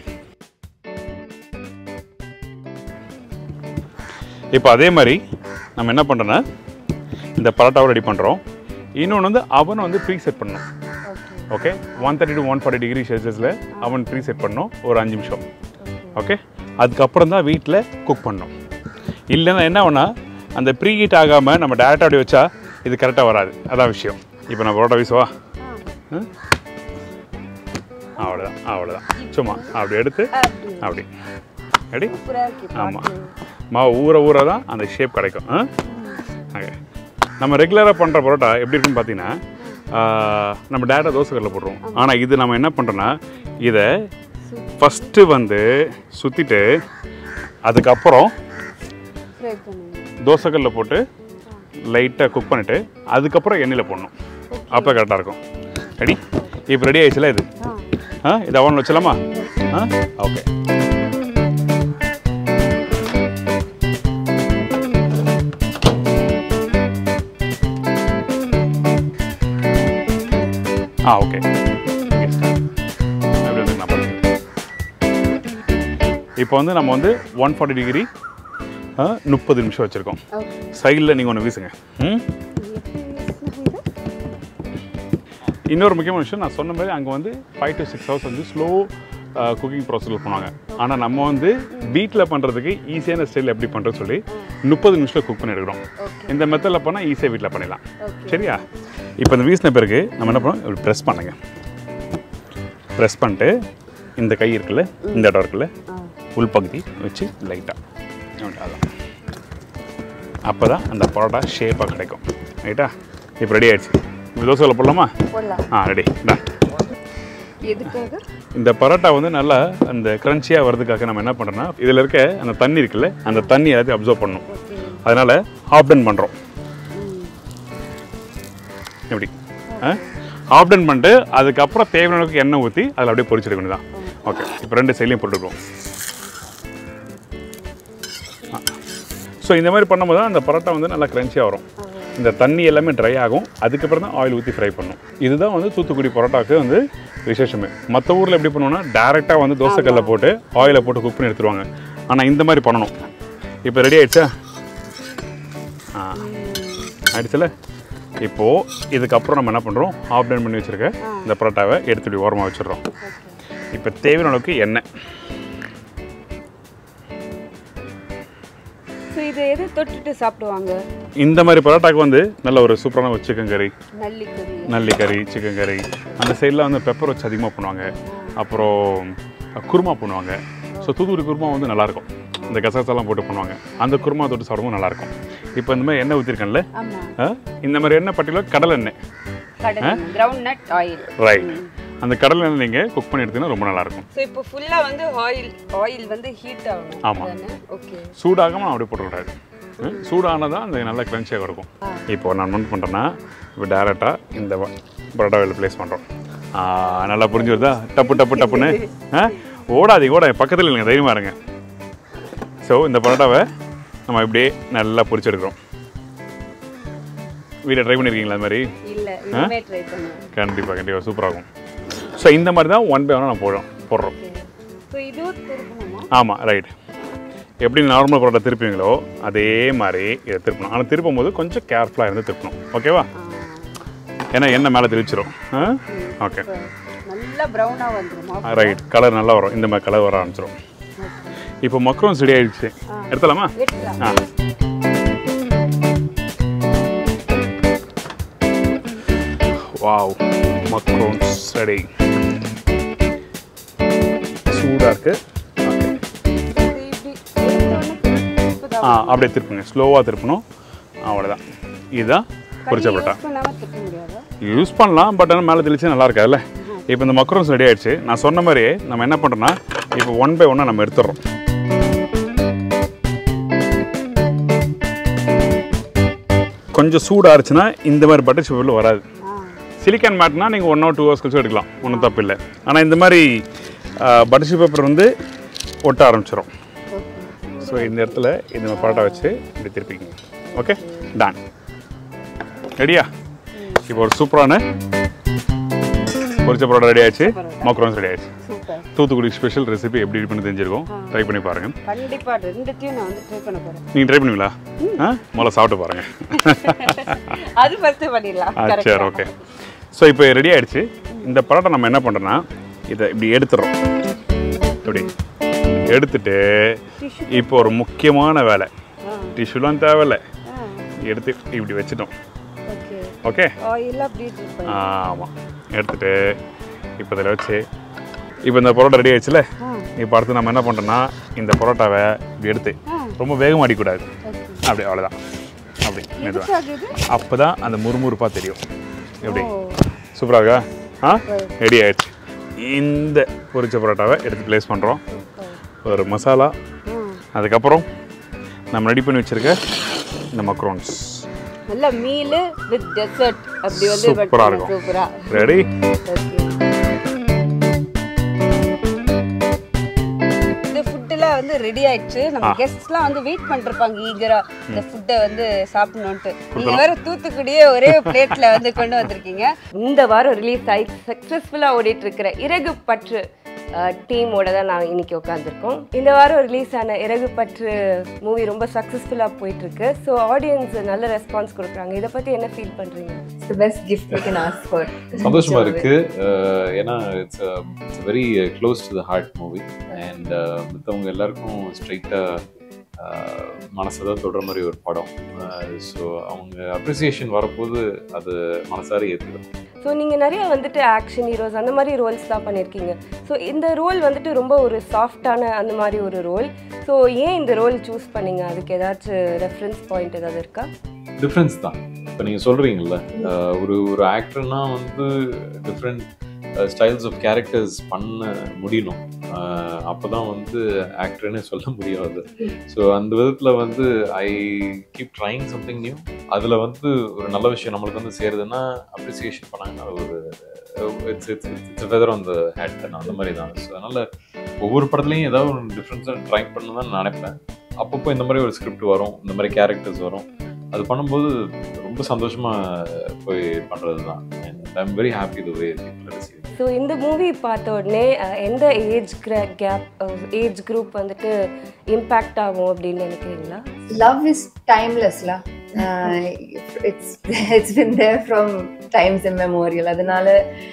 இப்போ அதே மாதிரி நம்ம என்ன பண்ணுறோன்னா இந்த பரோட்டாவை ரெடி பண்ணுறோம் இன்னொன்று வந்து அவனை வந்து ப்ரீ செட் பண்ணணும் okay one thirty two one forty degree செல்சியஸில் அவன் ப்ரீ செட் பண்ணணும் ஒரு அஞ்சு நிமிஷம் ஓகே அதுக்கப்புறம் தான் வீட்டில் குக் பண்ணணும் இல்லைன்னா என்ன ஆகும்னா அந்த ப்ரீ ஹீட் ஆகாமல் நம்ம டேரெக்டாக அப்படி வச்சா இது கரெக்டாக வராது அதான் விஷயம் இப்போ நான் பரோட்டா வீசுவா ம்? அவ்வளோதான் அவ்வளோதான் சும்மா அப்படி எடுத்து அப்படி ரெடி சூப்பரா இருக்கு ஆமாம் மாவு ஊற ஊற தான் அந்த ஷேப் கிடைக்கும் ஆ ஓகே நம்ம ரெகுலராக பண்ணுற பரோட்டா எப்படி இருக்குன்னு பார்த்தீங்கன்னா ஆ, நம்ம டேரெக்டாக தோசைக்கல்லில் போட்டுருவோம் ஆனால் இது நம்ம என்ன பண்ணுறோன்னா இதை ஃபஸ்ட்டு வந்து சுற்றிட்டு அதுக்கப்புறம் ஃப்ரை பண்ணுங்க தோசைக்கல்லில் போட்டு லைட்டாக குக் பண்ணிவிட்டு அதுக்கப்புறம் எண்ணெயில் போடணும் அப்போ கரெக்டாக இருக்கும் ரெடி இப்போ ரெடி ஆயிடுச்சுல இது ஆ இது அவனில் வச்சலாமா ஆ ஓகே ஆ ஓகே அப்படி வந்து நான் பார்த்துக்கிறேன். இப்போ வந்து நம்ம வந்து ஒன் ஃபார்ட்டி டிகிரி முப்பது நிமிஷம் வச்சுருக்கோம் சைடில் நீங்கள் ஒன்று வீசுங்க ம் இன்னொரு முக்கியமான விஷயம் நான் சொன்ன மாதிரி அங்கே வந்து ஃபைவ் டு சிக்ஸ் ஹவர்ஸ் வந்து ஸ்லோ குக்கிங் ப்ராசஸில் பண்ணுவாங்க ஆனால் நம்ம வந்து வீட்டில் பண்ணுறதுக்கு ஈஸியான ஸ்டைல் எப்படி பண்ணுறது சொல்லி முப்பது நிமிஷத்தில் குக் பண்ணி எடுக்கிறோம் இந்த மெத்தடில் பண்ணால் ஈஸியாக வீட்டில் பண்ணிடலாம் சரியா இப்போ இந்த வீசின பிறகு நம்ம என்ன பண்ணோம் இப்படி ப்ரெஸ் பண்ணுங்க ப்ரெஸ் பண்ணிட்டு இந்த கை இருக்குல்ல இந்த இடம் இருக்குல்ல உள்பகுதி வச்சு லைட்டாக அதான் அப்போ தான் அந்த பரோட்டா ஷேப்பாக கிடைக்கும் ரைட்டா இப்போ ரெடி ஆயிடுச்சு இப்போ தோசையில் போடலாமா போடலாம் ஆ ரெடி டன் எதுக்காக இந்த பரோட்டா வந்து நல்லா அந்த க்ரன்ச்சியாக வர்றதுக்காக நம்ம என்ன பண்ணுறோம்னா இதில் இருக்க அந்த தண்ணி இருக்குல்ல அந்த தண்ணி எல்லாத்தையும் அப்சர்வ் பண்ணணும் அதனால் ஆஃப் டன் பண்ணுறோம் எப்படி ஆஃப் டன் பண்ணிட்டு அதுக்கப்புறம் தேவையான அளவுக்கு எண்ணெய் ஊற்றி அதில் அப்படியே பொரிச்சிருக்கணும் தான் ஓகே இப்போ ரெண்டு சைட்லையும் போட்டுருக்கோம் ஸோ இந்த மாதிரி பண்ணும்போது தான் அந்த பரோட்டா வந்து நல்லா க்ரன்ச்சியாக வரும் இந்த தண்ணி எல்லாமே ட்ரை ஆகும் அதுக்கப்புறம் தான் ஆயில் ஊற்றி ஃப்ரை பண்ணும் இதுதான் வந்து தூத்துக்குடி பரோட்டாக்கு வந்து விசேஷமே மற்ற ஊரில் எப்படி பண்ணுவோம்னா டேரெக்டாக வந்து தோசைக்கல்ல போட்டு ஆயிலை போட்டு குக் பண்ணி எடுத்துருவாங்க ஆனால் இந்த மாதிரி பண்ணணும் இப்போ ரெடி ஆயிடுச்சா ஆ ஆயிடுச்சுல இப்போது இதுக்கப்புறம் நம்ம என்ன பண்ணுறோம் ஆஃப் டன் பண்ணி வச்சுருக்க இந்த பரோட்டாவை எடுத்துட்டு ஓரமாக வச்சிடுறோம் இப்போ தேவையான அளவுக்கு எண்ணெய் ஸோ இதை எது தொட்டுட்டு சாப்பிடுவாங்க இந்த மாதிரி பரோட்டாக்கு வந்து நல்ல ஒரு சூப்பரான ஒரு சிக்கன் கறி நல்லிக்கறி நல்லி கறி சிக்கன் கறி அந்த சைடில் வந்து பெப்பர் வச்சு அதிகமாக பண்ணுவாங்க அப்புறம் குருமா பண்ணுவாங்க ஸோ தூத்துக்குடி குருமா வந்து நல்லாயிருக்கும் இந்த கசகசாலாம் போட்டு பண்ணுவாங்க அந்த குருமா தொட்டு சாப்பிடும்போது நல்லாயிருக்கும் இப்போ இந்த மாதிரி எண்ணெய் ஊற்றிருக்கேன்ல ஆமா இந்த மாதிரி எண்ணெய் பர்டிகுலர் கடலை எண்ணெய் கடலை கிரவுண்ட் நட் ஆயில் ரைட் அந்த கடலை எண்ணெய் நீங்கள் குக் பண்ணி எடுத்தீங்கன்னா ரொம்ப நல்லாயிருக்கும் ஸோ இப்போ ஃபுல்லா வந்து ஆயில் ஆயில் வந்து ஹீட் ஆகணும் ஆமா. ஓகே சூடாகாமல் அப்படியே போட்டுக்கூடாது ம், சூடானதான் அந்த நல்ல க்ரன்ச்சியாக இருக்கும் இப்போ நான் என்ன பண்ணுறேன்னா இப்போ டேரெக்டாக இந்த வ- பரோட்டாவில் ப்ளேஸ் பண்ணுறோம் நல்லா புரிஞ்சு வருதா டப்பு டப்பு டப்புன்னு ஆ ஓடாதீங்க ஓட பக்கத்தில் இல்லைங்க தைரியமாக இருங்க ஸோ இந்த பரோட்டாவை நம்ம இப்படியே நல்லா பொரிச்செடுக்கிறோம் வீட்டில் ட்ரை பண்ணியிருக்கீங்களா அது மாதிரி இல்ல இனிமே ட்ரை பண்ணுவேன் கண்டிப்பாக கண்டிப்பாக சூப்பராகும் ஸோ இந்த மாதிரி தான் ஒன் பை ஒன்னாக நான் போடுறோம் போடுறோம் ஸோ இதுவும் திருப்பணுமா ஆமாம் ரைட் எப்படி நார்மல் பரோட்டா திருப்பீங்களோ அதே மாதிரி இதை திருப்பணும் ஆனால் திருப்பும் போது கொஞ்சம் கேர்ஃபுல்லாக இருந்து திருப்பணும் ஓகேவா ஏன்னா எண்ணெய் மேலே தெரிச்சிரும் ஓகே நல்லா ப்ரௌனாக வந்துருமா ரைட் கலர் நல்லா வரும் இந்த மாதிரி கலர் வர ஆரம்பிச்சிடும் இப்போ மக்ரோன்ஸ் ரெடி ஆயிடுச்சு எடுத்துலாமா எடுத்துலாம் ஆ வாவ் மக்ரோன்ஸ் ரெடி சூடாக இருக்கு ஆ அப்படியே திருப்புங்க ஸ்லோவாக திருப்பணும் அவ்வளோதான் இதுதான் பொரிச்ச பரோட்டா பண்ணாமல் திட்ட முடியாதா யூஸ் பண்ணலாம் பட் ஆனால் மேலே தெளிச்சு நல்லா இருக்காதுல்ல இப்போ இந்த மக்ரோன்ஸ் ரெடி ஆயிடுச்சு நான் சொன்ன மாதிரி நம்ம என்ன பண்ணுறோன்னா இப்போ ஒன் பை ஒன்னாக நம்ம எடுத்துடுறோம் கொஞ்சம் சூடாருச்சுன்னா இந்த மாதிரி பட்டர் சிப்பில் வராது சிலிக்கான் மேட்னா நீங்கள் ஒன் ஹவர் டூ ஹவர்ஸ் கழிச்சு எடுக்கலாம் ஒன்றும் தப்பு இல்லை ஆனால் இந்த மாதிரி பட்டர் பேப்பர் வந்து ஒட்ட ஆரம்பிச்சிடும் ஸோ இந்த இடத்துல இந்த மாதிரி பரோட்டா வச்சு இப்படி திருப்பிக்கிங்க ஓகே டான் ரெடியா இப்போ ஒரு சூப்பரான பொரிச்ச பரோட்டா ரெடி ஆயிடுச்சு மக்ரோன்ஸ் ரெடி ஆயிடுச்சு சூப்பர் தூத்துக்குடி ஸ்பெஷல் ரெசிபி எப்படி பண்ணி தெரிஞ்சிருக்கோம் ட்ரை பண்ணி பாருங்கள் கண்டிப்பாக ரெண்டுத்தையும் நான் வந்து ட்ரை பண்ண போகிறேன் நீங்கள் ட்ரை பண்ணுவீங்களா ஆ முதல்ல சாப்பிட்டு பாருங்கள் அது ஃபஸ்ட்டு பண்ணிடலாம் ஆ correct சரி தான். ஓகே ஸோ இப்போ ரெடி ஆயிடுச்சு இந்த பரோட்டா நம்ம என்ன பண்ணுறோன்னா இதை இப்படி எடுத்துடுறோம் இப்படி எடுத்துட்டு இப்போ ஒரு முக்கியமான வேலை டிஷ்யூலாம் தேவையில்லை எடுத்து இப்படி வச்சுட்டோம் ஓகே ஓகே ஆயில் அப்படி ட்ரிப் பண்ணி ஆமாம் எடுத்துட்டு இப்போ இதில் வச்சு இப்போ இந்த பரோட்டா ரெடி ஆயிடுச்சுல இப்போ அடுத்து நம்ம என்ன பண்ணுறோன்னா இந்த பரோட்டாவை இப்படி எடுத்து ரொம்ப வேகமாக அடிக்கக்கூடாது அப்படி அவ்வளோதான் அப்படி மெதுவாக ஆகுது அப்போ தான் அந்த முறுமுறுப்பாக தெரியும் எப்படி சூப்பராக இருக்கா ஆ ரெடி ஆயிடுச்சு இந்த பொரிச்ச பரோட்டாவை எடுத்து ப்ளேஸ் பண்ணுறோம் ஒரு மசாலா அதுக்கப்புறம் நம்ம ரெடி பண்ணி வச்சுருக்க இந்த மக்ரோன்ஸ் நல்ல மீல் வித் டெசர்ட் அப்படி வந்து சூப்பரா இருக்கும். சூப்பரா ரெடி இந்த ஃபுட்டெல்லாம் வந்து ரெடி ஆயிடுச்சு நம்ம கெஸ்ட்ஸ்லாம் வந்து வெயிட் பண்ணிருப்பாங்க ஈகரா இந்த ஃபுட்டை வந்து சாப்பிடணுன்ட்டு நீங்க வேற தூத்துக்குடியே ஒரே பிளேட்ல வந்து கொண்டு வந்திருக்கீங்க இந்த வாரம் ரிலீஸ் ஆகி சக்ஸஸ்ஃபுல்லா ஓடிட்டு இருக்கிற இறகு பற்று டீமோட தான் நான் இன்னைக்கு உட்காந்துருக்கோம் இந்த வாரம் ரிலீஸ் ஆன இறகு பற்று மூவி ரொம்ப சக்ஸஸ்ஃபுல்லாக போயிட்டு இருக்கு ஸோ ஆடியன்ஸ் நல்ல ரெஸ்பான்ஸ் கொடுக்குறாங்க இதை பற்றி என்ன ஃபீல் பண்ணுறீங்க It's the best gift we can ask for. சந்தோஷமா இருக்கு அஹ் ஏன்னா it's it's very close to the heart movie and மற்றவங்க எல்லாருக்கும் ஸ்ட்ரைட்டாக மனசை தான் தொடுற மாதிரி ஒரு படம் ஸோ அவங்க அப்ரிசியேஷன் வரப்போது அது மனசார ஏற்றுக்கிறோம் ஸோ நீங்கள் நிறைய வந்துட்டு ஆக்ஷன் ஹீரோஸ் அந்த மாதிரி ரோல்ஸ் தான் பண்ணியிருக்கீங்க ஸோ இந்த ரோல் வந்துட்டு ரொம்ப ஒரு சாஃப்டான அந்த மாதிரி ஒரு ரோல் ஸோ ஏன் இந்த ரோல் சூஸ் பண்ணீங்க அதுக்கு ஏதாச்சும் ரெஃபரன்ஸ் பாயிண்ட் ஏதாவது இருக்கா டிஃப்ரென்ஸ் தான் இப்போ நீங்கள் சொல்கிறீங்கல்ல ஒரு ஒரு ஆக்டர்னா வந்து டிஃப்ரெண்ட் ஸ்டைல்ஸ் ஆஃப் கேரக்டர்ஸ் பண்ண முடியணும் அப்போ தான் வந்து ஆக்டர்னே சொல்ல முடியாது ஸோ அந்த விதத்தில் வந்து I keep trying something new அதில் வந்து ஒரு நல்ல விஷயம் நம்மளுக்கு வந்து சேருதுன்னா அப்ரிசியேஷன் பண்ணாங்கன்னா அது ஒரு இட்ஸ் இட்ஸ் இட்ஸ் வெதர் அந்த ஹேட் தான் அந்த மாதிரி தான் ஸோ அதனால் ஒவ்வொரு படத்துலையும் ஏதாவது ஒரு டிஃப்ரென்ஸாக ட்ரை பண்ணணும் தான் நான் நினைப்பேன் அப்பப்போ இந்த மாதிரி ஒரு ஸ்கிரிப்ட் வரும் இந்த மாதிரி கேரக்டர்ஸ் வரும் அது பண்ணும்போது ரொம்ப சந்தோஷமாக போய் பண்ணுறது தான் and I am very happy the way receive so இந்த மூவி பார்த்த உடனே அஹ், எந்த ஏஜ் கேப் ஏஜ் குரூப் வந்துட்டு இம்பேக்ட் ஆகும் அப்படின்னு நினைக்கிறீங்களா Love is timeless, la. Uh, it's it's been there from times immemorial. அதனால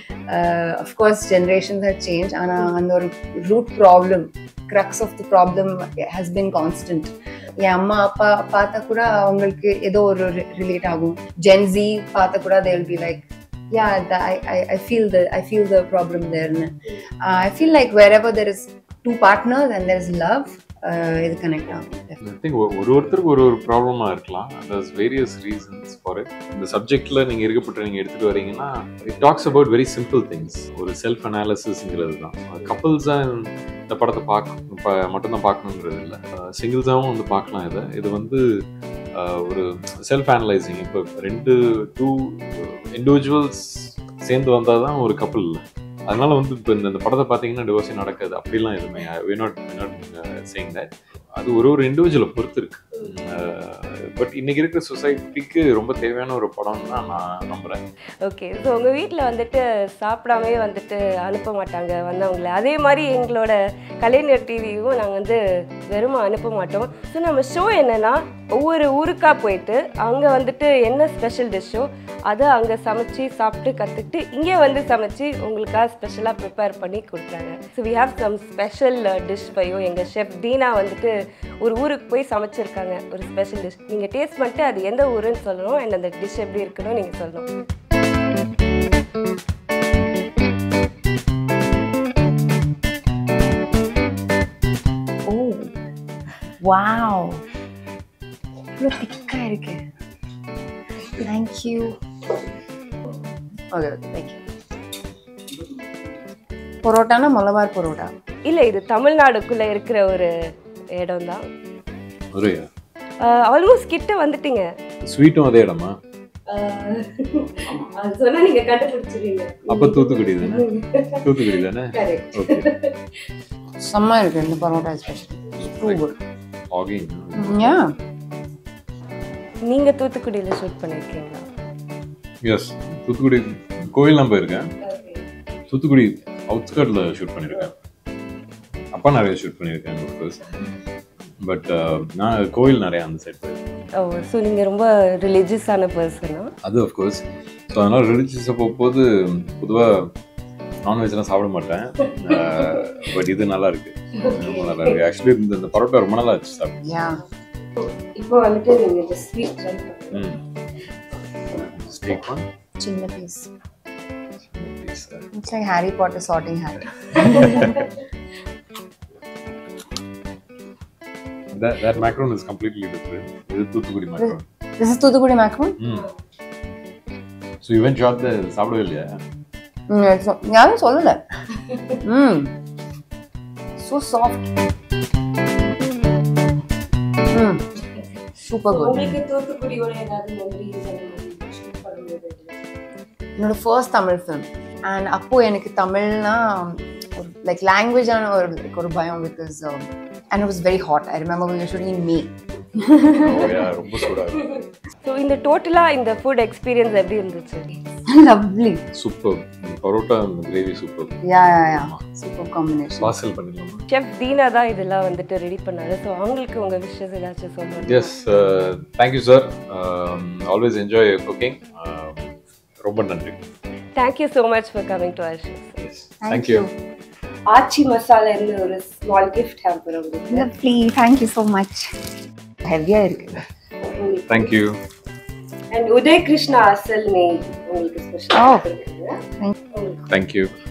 uh, of course generations have changed. ஆனா அந்த ஒரு root problem, crux of the problem has been constant. என் அம்மா அப்பா பார்த்தா கூட அவங்களுக்கு ஏதோ ஒரு ரிலேட் ஆகும் ஜென்சி பார்த்தா கூட they will be like yeah the, I, I, I feel the I feel the problem there uh, I feel like wherever there is two partners and there is love uh, இது connect ஆகும் I think ஒரு ஒருத்தருக்கு ஒரு ஒரு ப்ராப்ளமாக இருக்கலாம் thus various reasons for it இந்த சப்ஜெக்டில் நீங்கள் இருக்கப்பட்ட நீங்கள் எடுத்துகிட்டு வரீங்கன்னா it talks about very simple things ஒரு செல்ஃப் அனாலிசிஸ்ங்கிறது தான் கப்புள்ஸாக இந்த படத்தை பார்க்க இப்போ மட்டும்தான் பார்க்கணுங்கிறது இல்லை சிங்கிள்ஸாகவும் வந்து பார்க்கலாம் இதை இது வந்து அஹ், ஒரு செல்ஃப் அனலைசிங் இப்போ ரெண்டு டூ இண்டிவிஜுவல்ஸ் சேர்ந்து வந்தால் தான் ஒரு கப்பல் இல்லை அதனால வந்து இப்போ இந்த இந்த படத்தை பார்த்தீங்கன்னா டிவோர்ஸே நடக்காது அப்படிலாம் எதுவுமே we not not saying that அது ஒரு ஒரு இண்டிவிஜுவலை பொறுத்து இருக்கு பட் இன்னைக்கு இருக்கிற சொசைட்டிக்கு ரொம்ப தேவையான ஒரு படம் தான் நான் நம்புறேன் ஓகே ஸோ உங்கள் வீட்டில் வந்துட்டு சாப்பிடாமே வந்துட்டு அனுப்ப மாட்டாங்க வந்தவங்கள அதே மாதிரி எங்களோட கலைஞர் டிவியும் நாங்கள் வந்து வெறும் அனுப்ப மாட்டோம் ஸோ நம்ம ஷோ என்னென்னா ஒவ்வொரு ஊருக்காக போயிட்டு அங்கே வந்துட்டு என்ன ஸ்பெஷல் டிஷ்ஷோ அதை அங்கே சமைச்சு சாப்பிட்டு கற்றுக்கிட்டு இங்கே வந்து சமைச்சு உங்களுக்காக ஸ்பெஷலாக ப்ரிப்பேர் பண்ணி கொடுக்குறாங்க so we have some special dish பையோ எங்கள் ஷெஃப் தீனா வந்துட்டு ஒரு ஊருக்கு போய் சமைச்சிருக்காங்க ஒரு ஸ்பெஷல் டிஷ் நீங்கள் டேஸ்ட் பண்ணிட்டு அது எந்த ஊருன்னு சொல்லணும் அண்ட் அந்த டிஷ் எப்படி இருக்குன்னு நீங்கள் சொல்லணும் ஓ வாவ் இவ்வளோ திக்காக இருக்கு தேங்க்யூ ஓகே தேங்க்யூ பரோட்டானா மலபார் பரோட்டா இல்லை இது தமிழ்நாடுக்குள்ளே இருக்கிற ஒரு இடம் தான் மதுரையா ஆல்மோஸ்ட் கிட்ட வந்துட்டீங்க ஸ்வீட்டும் அதே இடமா அது சொன்னால் நீங்கள் கண்டுபிடிச்சிருவீங்க அப்ப தூத்துக்குடி தானே தூத்துக்குடி தானே ஓகே செம்ம இருக்கு இந்த பரோட்டா ஸ்பெஷல் சூப்பர் ஆகிங் யா நீங்கள் தூத்துக்குடியில் ஷூட் பண்ணியிருக்கீங்களா எஸ் தூத்துக்குடி கோயில் நான் போயிருக்கேன் தூத்துக்குடி அவுட்ஸ்கர்ட்ல ஷூட் பண்ணியிருக்கேன் அப்பா நிறைய ஷூட் பண்ணியிருக்கேன் கோர்ஸ் பட் நான் கோயில் நிறைய அந்த சைட் போயிருக்கேன் ஓ ஸோ நீங்கள் ரொம்ப ரிலீஜியஸான பர்சனா அது அஃப்கோர்ஸ் ஸோ அதனால் ரிலிஜியஸை போகும்போது பொதுவாக நான்வெஜ்லாம் சாப்பிட மாட்டேன் பட் இது நல்லா இருக்கு ரொம்ப நல்லா இருக்கு ஆக்சுவலி இந்த இந்த பரோட்டா ரொம்ப நல்லா ஆச்சு சாப்பிட்டு யா இப்போ வந்துட்டு நீங்கள் இந்த ஸ்வீட் ட்ரை ம் ஸ்டேக் ஒன் சின்ன piece it's like Harry Potter sorting hat that that macaron is completely different இது Thoothukudi macaron this is Thoothukudi macaron ம் ஸோ ஈவன் ஷாப் சாப்பிடவே இல்லையா யாரும் சொல்லல ம் ஸோ சாஃப்ட் ம் சூப்பர் குட் உங்களுக்கு தூத்துக்குடியோட ஏதாவது மெமரிஸ் அந்த மாதிரி ஷூட் பண்ணும்போது என்னோட ஃபர்ஸ்ட் தமிழ் ஃபிலிம் அண்ட் அப்போ எனக்கு தமிழ்னா ஒரு லைக் லாங்குவேஜான ஒரு like ஒரு பயம் because and it was very hot I remember we shooting May Oh, yeah, ரொம்ப சூடா இருக்கு ஸோ இந்த டோட்டலாக இந்த ஃபுட் எக்ஸ்பீரியன்ஸ் எப்படி இருந்துச்சு லவ்லி சூப்பர் பரோட்டா அந்த gravy super yeah yeah yeah super combination parcel பண்ணிடலாமா செஃப் தீனா தான் இதெல்லாம் வந்துட்டு ரெடி பண்ணாரு ஸோ அவங்களுக்கு உங்கள் விஷஸ் ஏதாச்சும் சொல்லணும் yes thank you sir always enjoy cooking ரொம்ப நன்றி thank you so much for coming to our shows thank you Aachi Masala இருந்து ஒரு ஸ்மால் கிஃப்ட் ஹேம்பர் உங்களுக்கு லவ்லி தேங்க்யூ ஸோ மச் ஹெவியாக இருக்கு தேங்க்யூ அண்ட் உதய் கிருஷ்ணா அசல் நெய் உங்களுக்கு Oh. Special thank you